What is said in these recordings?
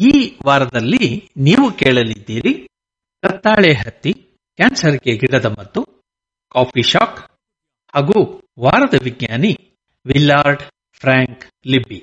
ಈ ವಾರದಲ್ಲಿ ನೀವು ಕೇಳಲಿದ್ದೀರಿ ಕತ್ತಾಳೆ ಹತ್ತಿ ಕ್ಯಾನ್ಸರ್ಗೆ ಗಿಡದ ಮತ್ತು ಕಾಫಿ ಶಾಕ್ ಹಾಗೂ ವಾರದ ವಿಜ್ಞಾನಿ ವಿಲ್ಲಾರ್ಡ್ ಫ್ರಾಂಕ್ ಲಿಬ್ಬಿ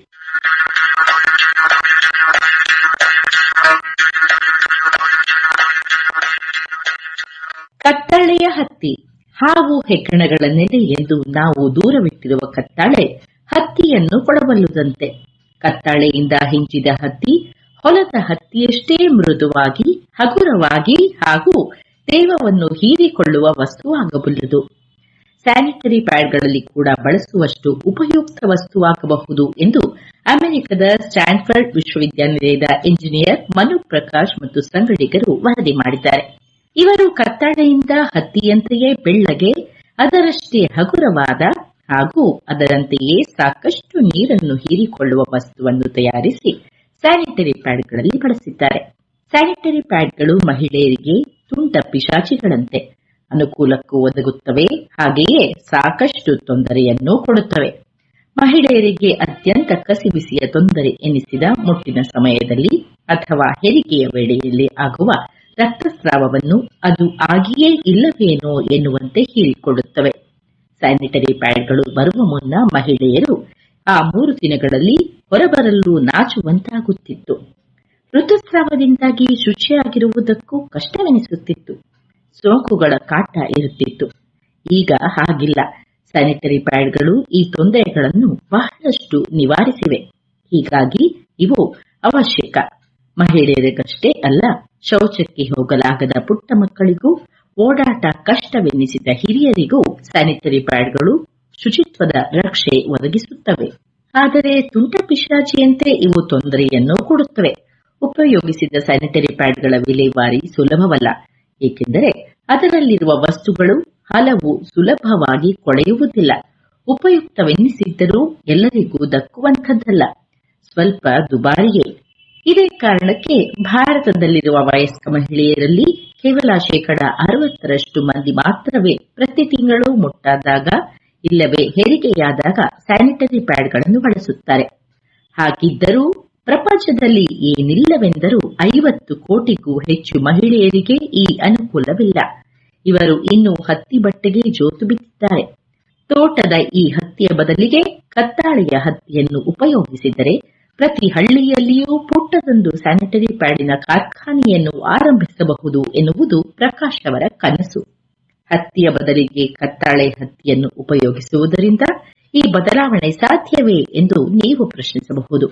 ಕತ್ತಾಳೆಯ ಹತ್ತಿ ಹಾವು ಹೆಗ್ಗಣಗಳ ನೆಲೆ ಎಂದು ನಾವು ದೂರವಿಟ್ಟಿರುವ ಕತ್ತಾಳೆ ಹತ್ತಿಯನ್ನು ಕೊಡಬಲ್ಲುದಂತೆ ಕತ್ತಾಳೆಯಿಂದ ಹಿಂಚಿದ ಹತ್ತಿ ಹೊಲದ ಹತ್ತಿಯಷ್ಟೇ ಮೃದುವಾಗಿ ಹಗುರವಾಗಿ ಹಾಗೂ ತೇವವನ್ನು ಹೀರಿಕೊಳ್ಳುವ ವಸ್ತುವಾಗಬಲ್ಲದು ಸ್ಯಾನಿಟರಿ ಪ್ಯಾಡ್ಗಳಲ್ಲಿ ಕೂಡ ಬಳಸುವಷ್ಟು ಉಪಯುಕ್ತ ವಸ್ತುವಾಗಬಹುದು ಎಂದು ಅಮೆರಿಕದ ಸ್ಟ್ಯಾನ್ಫರ್ಡ್ ವಿಶ್ವವಿದ್ಯಾನಿಲಯದ ಇಂಜಿನಿಯರ್ ಮನು ಪ್ರಕಾಶ್ ಮತ್ತು ಸಂಗಡಿಗರು ವರದಿ ಮಾಡಿದ್ದಾರೆ ಇವರು ಕತ್ತಾಳೆಯಿಂದ ಹತ್ತಿಯಂತೆಯೇ ಬೆಳ್ಳಗೆ ಅದರಷ್ಟೇ ಹಗುರವಾದ ಹಾಗೂ ಅದರಂತೆಯೇ ಸಾಕಷ್ಟು ನೀರನ್ನು ಹೀರಿಕೊಳ್ಳುವ ವಸ್ತುವನ್ನು ತಯಾರಿಸಿ ಸ್ಯಾನಿಟರಿ ಪ್ಯಾಡ್ಗಳಲ್ಲಿ ಬಳಸಿದ್ದಾರೆ ಸ್ಯಾನಿಟರಿ ಪ್ಯಾಡ್ಗಳು ಮಹಿಳೆಯರಿಗೆ ತುಂಟ ಪಿಶಾಚಿಗಳಂತೆ ಅನುಕೂಲಕ್ಕೂ ಒದಗುತ್ತವೆ ಹಾಗೆಯೇ ಸಾಕಷ್ಟು ತೊಂದರೆಯನ್ನೂ ಕೊಡುತ್ತವೆ ಮಹಿಳೆಯರಿಗೆ ಅತ್ಯಂತ ಕಸಿಬಿಸಿಯ ತೊಂದರೆ ಎನಿಸಿದ ಮುಟ್ಟಿನ ಸಮಯದಲ್ಲಿ ಅಥವಾ ಹೆರಿಗೆಯ ವೇಳೆಯಲ್ಲಿ ಆಗುವ ರಕ್ತಸ್ರಾವವನ್ನು ಅದು ಆಗಿಯೇ ಇಲ್ಲವೇನೋ ಎನ್ನುವಂತೆ ಹೀರಿಕೊಳ್ಳುತ್ತವೆ ಸ್ಯಾನಿಟರಿ ಪ್ಯಾಡ್ಗಳು ಬರುವ ಮುನ್ನ ಮಹಿಳೆಯರು ಆ ಮೂರು ದಿನಗಳಲ್ಲಿ ಹೊರಬರಲು ನಾಚುವಂತಾಗುತ್ತಿತ್ತು ಋತುಸ್ರಾವದಿಂದಾಗಿ ಶುಚಿಯಾಗಿರುವುದಕ್ಕೂ ಕಷ್ಟವೆನಿಸುತ್ತಿತ್ತು ಸೋಂಕುಗಳ ಕಾಟ ಇರುತ್ತಿತ್ತು ಈಗ ಹಾಗಿಲ್ಲ ಸ್ಯಾನಿಟರಿ ಪ್ಯಾಡ್ಗಳು ಈ ತೊಂದರೆಗಳನ್ನು ಬಹಳಷ್ಟು ನಿವಾರಿಸಿವೆ ಹೀಗಾಗಿ ಇವು ಅವಶ್ಯಕ ಮಹಿಳೆಯರಿಗಷ್ಟೇ ಅಲ್ಲ ಶೌಚಕ್ಕೆ ಹೋಗಲಾಗದ ಪುಟ್ಟ ಮಕ್ಕಳಿಗೂ ಓಡಾಟ ಕಷ್ಟವೆನ್ನಿಸಿದ ಹಿರಿಯರಿಗೂ ಸ್ಯಾನಿಟರಿ ಪ್ಯಾಡ್ಗಳು ಶುಚಿತ್ವದ ರಕ್ಷೆ ಒದಗಿಸುತ್ತವೆ ಆದರೆ ತುಂಟ ಪಿಶಾಚಿಯಂತೆ ಇವು ತೊಂದರೆಯನ್ನು ಕೊಡುತ್ತವೆ ಉಪಯೋಗಿಸಿದ ಸ್ಯಾನಿಟರಿ ಪ್ಯಾಡ್ಗಳ ವಿಲೇವಾರಿ ಸುಲಭವಲ್ಲ ಏಕೆಂದರೆ ಅದರಲ್ಲಿರುವ ವಸ್ತುಗಳು ಹಲವು ಸುಲಭವಾಗಿ ಕೊಳೆಯುವುದಿಲ್ಲ ಉಪಯುಕ್ತವೆನ್ನಿಸಿದ್ದರೂ ಎಲ್ಲರಿಗೂ ದಕ್ಕುವಂಥದ್ದಲ್ಲ ಸ್ವಲ್ಪ ದುಬಾರಿಯೇ ಇದೇ ಕಾರಣಕ್ಕೆ ಭಾರತದಲ್ಲಿರುವ ವಯಸ್ಕ ಮಹಿಳೆಯರಲ್ಲಿ ಕೇವಲ ಶೇಕಡ ಅರವತ್ತರಷ್ಟು ಮಂದಿ ಮಾತ್ರವೇ ಪ್ರತಿ ತಿಂಗಳು ಮುಟ್ಟಾದಾಗ ಇಲ್ಲವೇ ಹೆರಿಗೆಯಾದಾಗ ಸ್ಯಾನಿಟರಿ ಪ್ಯಾಡ್ಗಳನ್ನು ಬಳಸುತ್ತಾರೆ ಹಾಗಿದ್ದರೂ ಪ್ರಪಂಚದಲ್ಲಿ ಏನಿಲ್ಲವೆಂದರೂ ಐವತ್ತು ಕೋಟಿಗೂ ಹೆಚ್ಚು ಮಹಿಳೆಯರಿಗೆ ಈ ಅನುಕೂಲವಿಲ್ಲ ಇವರು ಇನ್ನೂ ಹತ್ತಿ ಬಟ್ಟೆಗೆ ಜೋತು ಬಿದ್ದಿದ್ದಾರೆ ತೋಟದ ಈ ಹತ್ತಿಯ ಬದಲಿಗೆ ಕತ್ತಾಳೆಯ ಹತ್ತಿಯನ್ನು ಉಪಯೋಗಿಸಿದರೆ ಪ್ರತಿ ಹಳ್ಳಿಯಲ್ಲಿಯೂ ಪುಟ್ಟದೊಂದು ಸ್ಯಾನಿಟರಿ ಪ್ಯಾಡಿನ ಕಾರ್ಖಾನೆಯನ್ನು ಆರಂಭಿಸಬಹುದು ಎನ್ನುವುದು ಪ್ರಕಾಶ್ ಅವರ ಕನಸು ಹತ್ತಿಯ ಬದಲಿಗೆ ಕತ್ತಾಳೆ ಹತ್ತಿಯನ್ನು ಉಪಯೋಗಿಸುವುದರಿಂದ ಈ ಬದಲಾವಣೆ ಸಾಧ್ಯವೇ ಎಂದು ನೀವು ಪ್ರಶ್ನಿಸಬಹುದು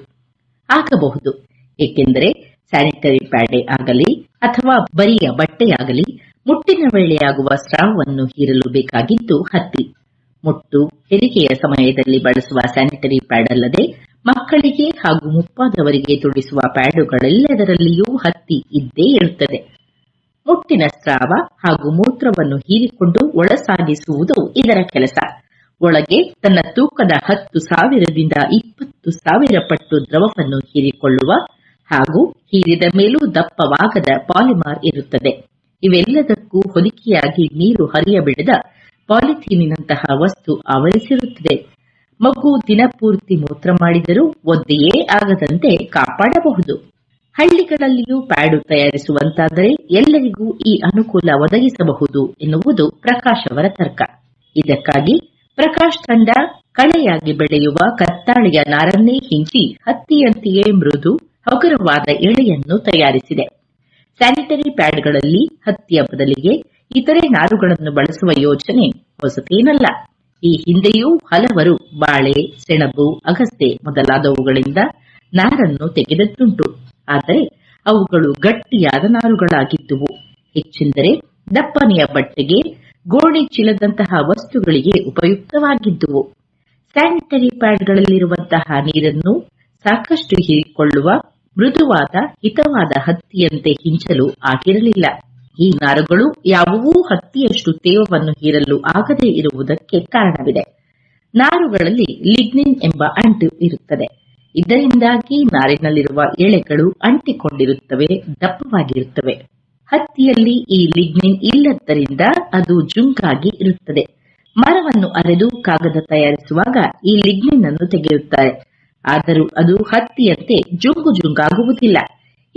ಆಗಬಹುದು ಏಕೆಂದರೆ ಸ್ಯಾನಿಟರಿ ಪ್ಯಾಡೇ ಆಗಲಿ ಅಥವಾ ಬರಿಯ ಬಟ್ಟೆಯಾಗಲಿ ಮುಟ್ಟಿನ ವೇಳೆಯಾಗುವ ಸ್ರಾವವನ್ನು ಹೀರಲು ಬೇಕಾಗಿದ್ದು ಹತ್ತಿ ಮುಟ್ಟು ಹೆರಿಗೆಯ ಸಮಯದಲ್ಲಿ ಬಳಸುವ ಸ್ಯಾನಿಟರಿ ಪ್ಯಾಡ್ ಅಲ್ಲದೆ ಮಕ್ಕಳಿಗೆ ಹಾಗೂ ಮುಪ್ಪಾದವರಿಗೆ ತೊಡಿಸುವ ಪ್ಯಾಡುಗಳೆಲ್ಲದರಲ್ಲಿಯೂ ಹತ್ತಿ ಇದ್ದೇ ಇರುತ್ತದೆ ಮುಟ್ಟಿನ ಸ್ರಾವ ಹಾಗೂ ಮೂತ್ರವನ್ನು ಹೀರಿಕೊಂಡು ಒಳಸಾಗಿಸುವುದು ಇದರ ಕೆಲಸ ಒಳಗೆ ತನ್ನ ತೂಕದ ಹತ್ತು ಸಾವಿರದಿಂದ ಇಪ್ಪತ್ತು ಸಾವಿರ ಪಟ್ಟು ದ್ರವವನ್ನು ಹೀರಿಕೊಳ್ಳುವ ಹಾಗೂ ಹೀರಿದ ಮೇಲೂ ದಪ್ಪವಾಗದ ಪಾಲಿಮಾರ್ ಇರುತ್ತದೆ ಇವೆಲ್ಲದಕ್ಕೂ ಹೊದಿಕೆಯಾಗಿ ನೀರು ಹರಿಯಬಿಡದ ಪಾಲಿಥೀನಿನಂತಹ ವಸ್ತು ಆವರಿಸಿರುತ್ತದೆ ಮಗು ದಿನಪೂರ್ತಿ ಮೂತ್ರ ಮಾಡಿದರೂ ಒದ್ದೆಯೇ ಆಗದಂತೆ ಕಾಪಾಡಬಹುದು ಹಳ್ಳಿಗಳಲ್ಲಿಯೂ ಪ್ಯಾಡು ತಯಾರಿಸುವಂತಾದರೆ ಎಲ್ಲರಿಗೂ ಈ ಅನುಕೂಲ ಒದಗಿಸಬಹುದು ಎನ್ನುವುದು ಪ್ರಕಾಶ್ ಅವರ ತರ್ಕ ಇದಕ್ಕಾಗಿ ಪ್ರಕಾಶ್ ತಂಡ ಕಳೆಯಾಗಿ ಬೆಳೆಯುವ ಕತ್ತಾಳೆಯ ನಾರನ್ನೇ ಹಿಂಚಿ ಹತ್ತಿಯಂತೆಯೇ ಮೃದು ಹಗುರವಾದ ಎಳೆಯನ್ನು ತಯಾರಿಸಿದೆ ಸ್ಯಾನಿಟರಿ ಪ್ಯಾಡ್ಗಳಲ್ಲಿ ಹತ್ತಿಯ ಬದಲಿಗೆ ಇತರೆ ನಾರುಗಳನ್ನು ಬಳಸುವ ಯೋಜನೆ ಹೊಸತೇನಲ್ಲ ಈ ಹಿಂದೆಯೂ ಹಲವರು ಬಾಳೆ ಸೆಣಬು ಅಗಸೆ ಮೊದಲಾದವುಗಳಿಂದ ನಾರನ್ನು ತೆಗೆದದ್ದುಂಟು ಆದರೆ ಅವುಗಳು ಗಟ್ಟಿಯಾದ ನಾರುಗಳಾಗಿದ್ದುವು ಹೆಚ್ಚೆಂದರೆ ದಪ್ಪನೆಯ ಬಟ್ಟೆಗೆ ಗೋಣಿ ಚೀಲದಂತಹ ವಸ್ತುಗಳಿಗೆ ಉಪಯುಕ್ತವಾಗಿದ್ದುವು ಸ್ಯಾನಿಟರಿ ಪ್ಯಾಡ್ಗಳಲ್ಲಿರುವಂತಹ ನೀರನ್ನು ಸಾಕಷ್ಟು ಹೀರಿಕೊಳ್ಳುವ ಮೃದುವಾದ ಹಿತವಾದ ಹತ್ತಿಯಂತೆ ಹಿಂಚಲು ಆಗಿರಲಿಲ್ಲ ಈ ನಾರುಗಳು ಯಾವುವೂ ಹತ್ತಿಯಷ್ಟು ತೇವವನ್ನು ಹೀರಲು ಆಗದೇ ಇರುವುದಕ್ಕೆ ಕಾರಣವಿದೆ ನಾರುಗಳಲ್ಲಿ ಲಿಗ್ನಿನ್ ಎಂಬ ಅಂಟು ಇರುತ್ತದೆ ಇದರಿಂದಾಗಿ ನಾರಿನಲ್ಲಿರುವ ಎಳೆಗಳು ಅಂಟಿಕೊಂಡಿರುತ್ತವೆ ದಪ್ಪವಾಗಿರುತ್ತವೆ ಹತ್ತಿಯಲ್ಲಿ ಈ ಲಿಗ್ನಿನ್ ಇಲ್ಲದ್ದರಿಂದ ಅದು ಜುಂಕಾಗಿ ಇರುತ್ತದೆ ಮರವನ್ನು ಅರೆದು ಕಾಗದ ತಯಾರಿಸುವಾಗ ಈ ಲಿಗ್ನಿನ್ ಅನ್ನು ತೆಗೆಯುತ್ತಾರೆ ಆದರೂ ಅದು ಹತ್ತಿಯಂತೆ ಜುಂಗು ಜುಂಗಾಗುವುದಿಲ್ಲ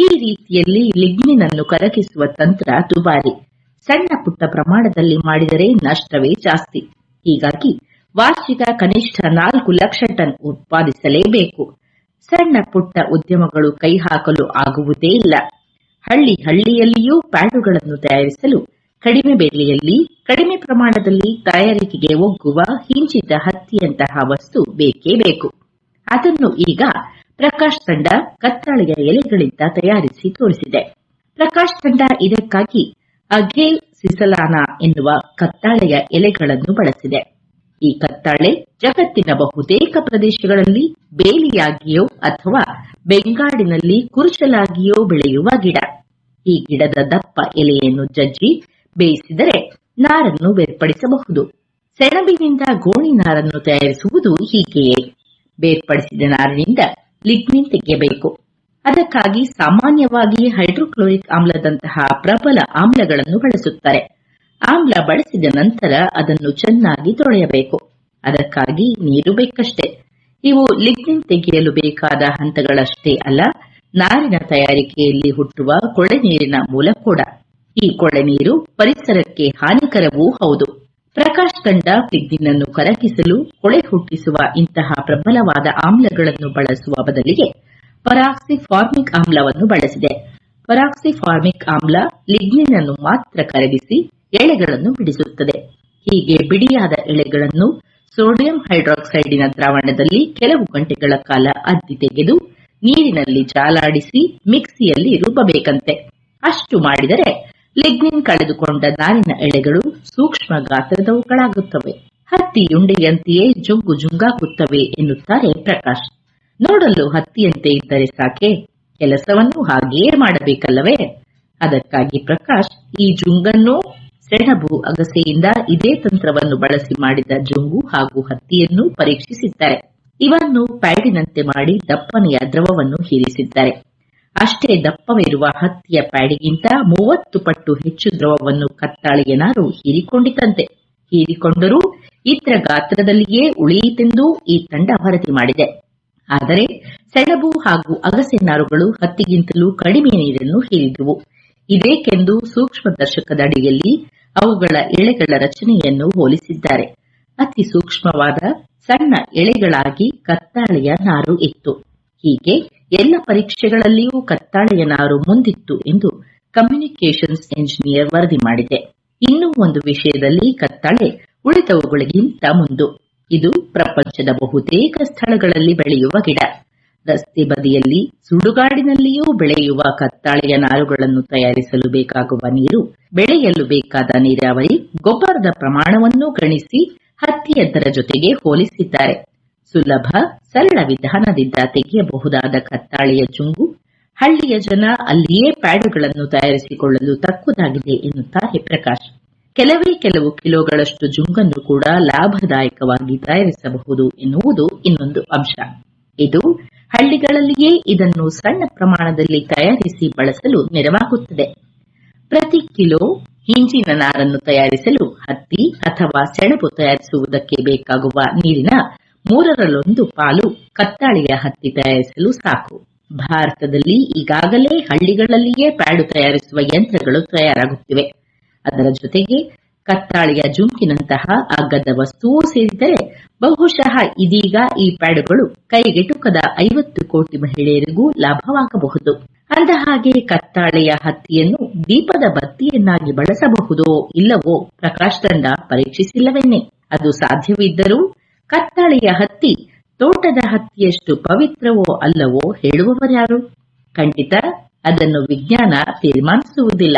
ಈ ರೀತಿಯಲ್ಲಿ ಲಿಗ್ನಿನ್ ಅನ್ನು ಕರಗಿಸುವ ತಂತ್ರ ದುಬಾರಿ ಸಣ್ಣ ಪುಟ್ಟ ಪ್ರಮಾಣದಲ್ಲಿ ಮಾಡಿದರೆ ನಷ್ಟವೇ ಜಾಸ್ತಿ ಹೀಗಾಗಿ ವಾರ್ಷಿಕ ಕನಿಷ್ಠ ನಾಲ್ಕು ಲಕ್ಷ ಟನ್ ಉತ್ಪಾದಿಸಲೇಬೇಕು ಸಣ್ಣ ಪುಟ್ಟ ಉದ್ಯಮಗಳು ಕೈ ಹಾಕಲು ಆಗುವುದೇ ಇಲ್ಲ ಹಳ್ಳಿ ಹಳ್ಳಿಯಲ್ಲಿಯೂ ಪ್ಯಾಡುಗಳನ್ನು ತಯಾರಿಸಲು ಕಡಿಮೆ ಬೆಲೆಯಲ್ಲಿ ಕಡಿಮೆ ಪ್ರಮಾಣದಲ್ಲಿ ತಯಾರಿಕೆಗೆ ಒಗ್ಗುವ ಹಿಂಚಿದ ಹತ್ತಿಯಂತಹ ವಸ್ತು ಬೇಕೇ ಬೇಕು ಅದನ್ನು ಈಗ ಪ್ರಕಾಶ್ ತಂಡ ಕತ್ತಾಳೆಯ ಎಲೆಗಳಿಂದ ತಯಾರಿಸಿ ತೋರಿಸಿದೆ ಪ್ರಕಾಶ್ ತಂಡ ಇದಕ್ಕಾಗಿ ಅಘೇ ಸಿಸಲಾನಾ ಎನ್ನುವ ಕತ್ತಾಳೆಯ ಎಲೆಗಳನ್ನು ಬಳಸಿದೆ ಈ ಕತ್ತಾಳೆ ಜಗತ್ತಿನ ಬಹುತೇಕ ಪ್ರದೇಶಗಳಲ್ಲಿ ಬೇಲಿಯಾಗಿಯೋ ಅಥವಾ ಬೆಂಗಾಡಿನಲ್ಲಿ ಕುರುಚಲಾಗಿಯೋ ಬೆಳೆಯುವ ಗಿಡ ಈ ಗಿಡದ ದಪ್ಪ ಎಲೆಯನ್ನು ಜಜ್ಜಿ ಬೇಯಿಸಿದರೆ ನಾರನ್ನು ಬೇರ್ಪಡಿಸಬಹುದು ಸೆಣಬಿನಿಂದ ಗೋಣಿ ನಾರನ್ನು ತಯಾರಿಸುವುದು ಹೀಗೆಯೇ ಬೇರ್ಪಡಿಸಿದ ನಾರಿನಿಂದ ಲಿಗ್ನಿನ್ ತೆಗೆಯಬೇಕು ಅದಕ್ಕಾಗಿ ಸಾಮಾನ್ಯವಾಗಿ ಹೈಡ್ರೋಕ್ಲೋರಿಕ್ ಆಮ್ಲದಂತಹ ಪ್ರಬಲ ಆಮ್ಲಗಳನ್ನು ಬಳಸುತ್ತಾರೆ ಆಮ್ಲ ಬಳಸಿದ ನಂತರ ಅದನ್ನು ಚೆನ್ನಾಗಿ ತೊಳೆಯಬೇಕು ಅದಕ್ಕಾಗಿ ನೀರು ಬೇಕಷ್ಟೇ ಇವು ಲಿಗ್ನಿನ್ ತೆಗೆಯಲು ಬೇಕಾದ ಹಂತಗಳಷ್ಟೇ ಅಲ್ಲ ನಾರಿನ ತಯಾರಿಕೆಯಲ್ಲಿ ಹುಟ್ಟುವ ಕೊಳೆ ನೀರಿನ ಮೂಲ ಕೂಡ ಈ ಕೊಳೆ ನೀರು ಪರಿಸರಕ್ಕೆ ಹಾನಿಕರವೂ ಹೌದು ಪ್ರಕಾಶ್ ತಂಡ ಲಿಗ್ನಿನ್ ಅನ್ನು ಕರಗಿಸಲು ಕೊಳೆ ಹುಟ್ಟಿಸುವ ಇಂತಹ ಪ್ರಬಲವಾದ ಆಮ್ಲಗಳನ್ನು ಬಳಸುವ ಬದಲಿಗೆ ಪರಾಕ್ಸಿಫಾರ್ಮಿಕ್ ಆಮ್ಲವನ್ನು ಬಳಸಿದೆ ಪರಾಕ್ಸಿಫಾರ್ಮಿಕ್ ಆಮ್ಲ ಲಿಗ್ನಿನ್ ಅನ್ನು ಮಾತ್ರ ಕರಗಿಸಿ ಎಳೆಗಳನ್ನು ಬಿಡಿಸುತ್ತದೆ ಹೀಗೆ ಬಿಡಿಯಾದ ಎಳೆಗಳನ್ನು ಸೋಡಿಯಂ ಹೈಡ್ರಾಕ್ಸೈಡಿನ ದ್ರಾವಣದಲ್ಲಿ ಕೆಲವು ಗಂಟೆಗಳ ಕಾಲ ಅದ್ದಿ ತೆಗೆದು ನೀರಿನಲ್ಲಿ ಜಾಲಾಡಿಸಿ ಮಿಕ್ಸಿಯಲ್ಲಿ ರುಬ್ಬಬೇಕಂತೆ ಅಷ್ಟು ಮಾಡಿದರೆ ಲಿಗ್ನಿನ್ ಕಳೆದುಕೊಂಡ ನಾರಿನ ಎಳೆಗಳು ಸೂಕ್ಷ್ಮ ಗಾತ್ರದವುಗಳಾಗುತ್ತವೆ ಹತ್ತಿಯುಂಡೆಯಂತೆಯೇ ಜುಂಗು ಜುಂಗಾಗುತ್ತವೆ ಎನ್ನುತ್ತಾರೆ ಪ್ರಕಾಶ್ ನೋಡಲು ಹತ್ತಿಯಂತೆ ಇದ್ದರೆ ಸಾಕೆ ಕೆಲಸವನ್ನು ಹಾಗೆಯೇ ಮಾಡಬೇಕಲ್ಲವೇ ಅದಕ್ಕಾಗಿ ಪ್ರಕಾಶ್ ಈ ಜುಂಗನ್ನು ಸೆಣಬು ಅಗಸೆಯಿಂದ ಇದೇ ತಂತ್ರವನ್ನು ಬಳಸಿ ಮಾಡಿದ ಜುಂಗು ಹಾಗೂ ಹತ್ತಿಯನ್ನು ಪರೀಕ್ಷಿಸಿದ್ದಾರೆ ಇವನ್ನು ಪ್ಯಾಡಿನಂತೆ ಮಾಡಿ ದಪ್ಪನೆಯ ದ್ರವವನ್ನು ಹೀರಿಸಿದ್ದಾರೆ ಅಷ್ಟೇ ದಪ್ಪವಿರುವ ಹತ್ತಿಯ ಪ್ಯಾಡಿಗಿಂತ ಮೂವತ್ತು ಪಟ್ಟು ಹೆಚ್ಚು ದ್ರವವನ್ನು ಕತ್ತಾಳೆಯ ನಾರು ಹೀರಿಕೊಂಡಿತಂತೆ ಹೀರಿಕೊಂಡರೂ ಇತರ ಗಾತ್ರದಲ್ಲಿಯೇ ಉಳಿಯಿತೆಂದೂ ಈ ತಂಡ ವರದಿ ಮಾಡಿದೆ ಆದರೆ ಸೆಣಬು ಹಾಗೂ ಅಗಸೆ ನಾರುಗಳು ಹತ್ತಿಗಿಂತಲೂ ಕಡಿಮೆ ನೀರನ್ನು ಹೀರಿದುವು ಇದೇಕೆಂದು ಸೂಕ್ಷ್ಮದರ್ಶಕದ ಅಡಿಯಲ್ಲಿ ಅವುಗಳ ಎಳೆಗಳ ರಚನೆಯನ್ನು ಹೋಲಿಸಿದ್ದಾರೆ ಅತಿ ಸೂಕ್ಷ್ಮವಾದ ಸಣ್ಣ ಎಳೆಗಳಾಗಿ ಕತ್ತಾಳೆಯ ನಾರು ಇತ್ತು ಹೀಗೆ ಎಲ್ಲ ಪರೀಕ್ಷೆಗಳಲ್ಲಿಯೂ ಕತ್ತಾಳೆಯ ನಾರು ಮುಂದಿತ್ತು ಎಂದು ಕಮ್ಯುನಿಕೇಷನ್ಸ್ ಎಂಜಿನಿಯರ್ ವರದಿ ಮಾಡಿದೆ ಇನ್ನೂ ಒಂದು ವಿಷಯದಲ್ಲಿ ಕತ್ತಾಳೆ ಉಳಿದವುಗಳಿಗಿಂತ ಮುಂದು ಇದು ಪ್ರಪಂಚದ ಬಹುತೇಕ ಸ್ಥಳಗಳಲ್ಲಿ ಬೆಳೆಯುವ ಗಿಡ ರಸ್ತೆ ಬದಿಯಲ್ಲಿ ಸುಡುಗಾಡಿನಲ್ಲಿಯೂ ಬೆಳೆಯುವ ಕತ್ತಾಳೆಯ ನಾರುಗಳನ್ನು ತಯಾರಿಸಲು ಬೇಕಾಗುವ ನೀರು ಬೆಳೆಯಲು ಬೇಕಾದ ನೀರಾವರಿ ಗೊಬ್ಬರದ ಪ್ರಮಾಣವನ್ನೂ ಗಣಿಸಿ ಹತ್ತಿಯದ್ದರ ಜೊತೆಗೆ ಹೋಲಿಸಿದ್ದಾರೆ ಸುಲಭ ಸರಳ ವಿಧಾನದಿಂದ ತೆಗೆಯಬಹುದಾದ ಕತ್ತಾಳೆಯ ಚುಂಗು ಹಳ್ಳಿಯ ಜನ ಅಲ್ಲಿಯೇ ಪ್ಯಾಡುಗಳನ್ನು ತಯಾರಿಸಿಕೊಳ್ಳಲು ತಕ್ಕುದಾಗಿದೆ ಎನ್ನುತ್ತಾರೆ ಪ್ರಕಾಶ್ ಕೆಲವೇ ಕೆಲವು ಕಿಲೋಗಳಷ್ಟು ಜುಂಗನ್ನು ಕೂಡ ಲಾಭದಾಯಕವಾಗಿ ತಯಾರಿಸಬಹುದು ಎನ್ನುವುದು ಇನ್ನೊಂದು ಅಂಶ ಇದು ಹಳ್ಳಿಗಳಲ್ಲಿಯೇ ಇದನ್ನು ಸಣ್ಣ ಪ್ರಮಾಣದಲ್ಲಿ ತಯಾರಿಸಿ ಬಳಸಲು ನೆರವಾಗುತ್ತದೆ ಪ್ರತಿ ಕಿಲೋ ಹಿಂಜಿನ ನಾರನ್ನು ತಯಾರಿಸಲು ಹತ್ತಿ ಅಥವಾ ಸೆಣಬು ತಯಾರಿಸುವುದಕ್ಕೆ ಬೇಕಾಗುವ ನೀರಿನ ಮೂರರಲ್ಲೊಂದು ಪಾಲು ಕತ್ತಾಳೆಯ ಹತ್ತಿ ತಯಾರಿಸಲು ಸಾಕು ಭಾರತದಲ್ಲಿ ಈಗಾಗಲೇ ಹಳ್ಳಿಗಳಲ್ಲಿಯೇ ಪ್ಯಾಡು ತಯಾರಿಸುವ ಯಂತ್ರಗಳು ತಯಾರಾಗುತ್ತಿವೆ ಅದರ ಜೊತೆಗೆ ಕತ್ತಾಳೆಯ ಜುಂಕಿನಂತಹ ಅಗ್ಗದ ವಸ್ತುವೂ ಸೇರಿದರೆ ಬಹುಶಃ ಇದೀಗ ಈ ಪ್ಯಾಡುಗಳು ಕೈಗೆಟುಕದ ಐವತ್ತು ಕೋಟಿ ಮಹಿಳೆಯರಿಗೂ ಲಾಭವಾಗಬಹುದು ಅಂದ ಹಾಗೆ ಕತ್ತಾಳೆಯ ಹತ್ತಿಯನ್ನು ದೀಪದ ಬತ್ತಿಯನ್ನಾಗಿ ಬಳಸಬಹುದೋ ಇಲ್ಲವೋ ಪ್ರಕಾಶ್ ತಂಡ ಪರೀಕ್ಷಿಸಿಲ್ಲವೆನ್ನೆ ಅದು ಸಾಧ್ಯವಿದ್ದರೂ ಕತ್ತಾಳೆಯ ಹತ್ತಿ ತೋಟದ ಹತ್ತಿಯಷ್ಟು ಪವಿತ್ರವೋ ಅಲ್ಲವೋ ಹೇಳುವವರ್ಯಾರು ಖಂಡಿತ ಅದನ್ನು ವಿಜ್ಞಾನ ತೀರ್ಮಾನಿಸುವುದಿಲ್ಲ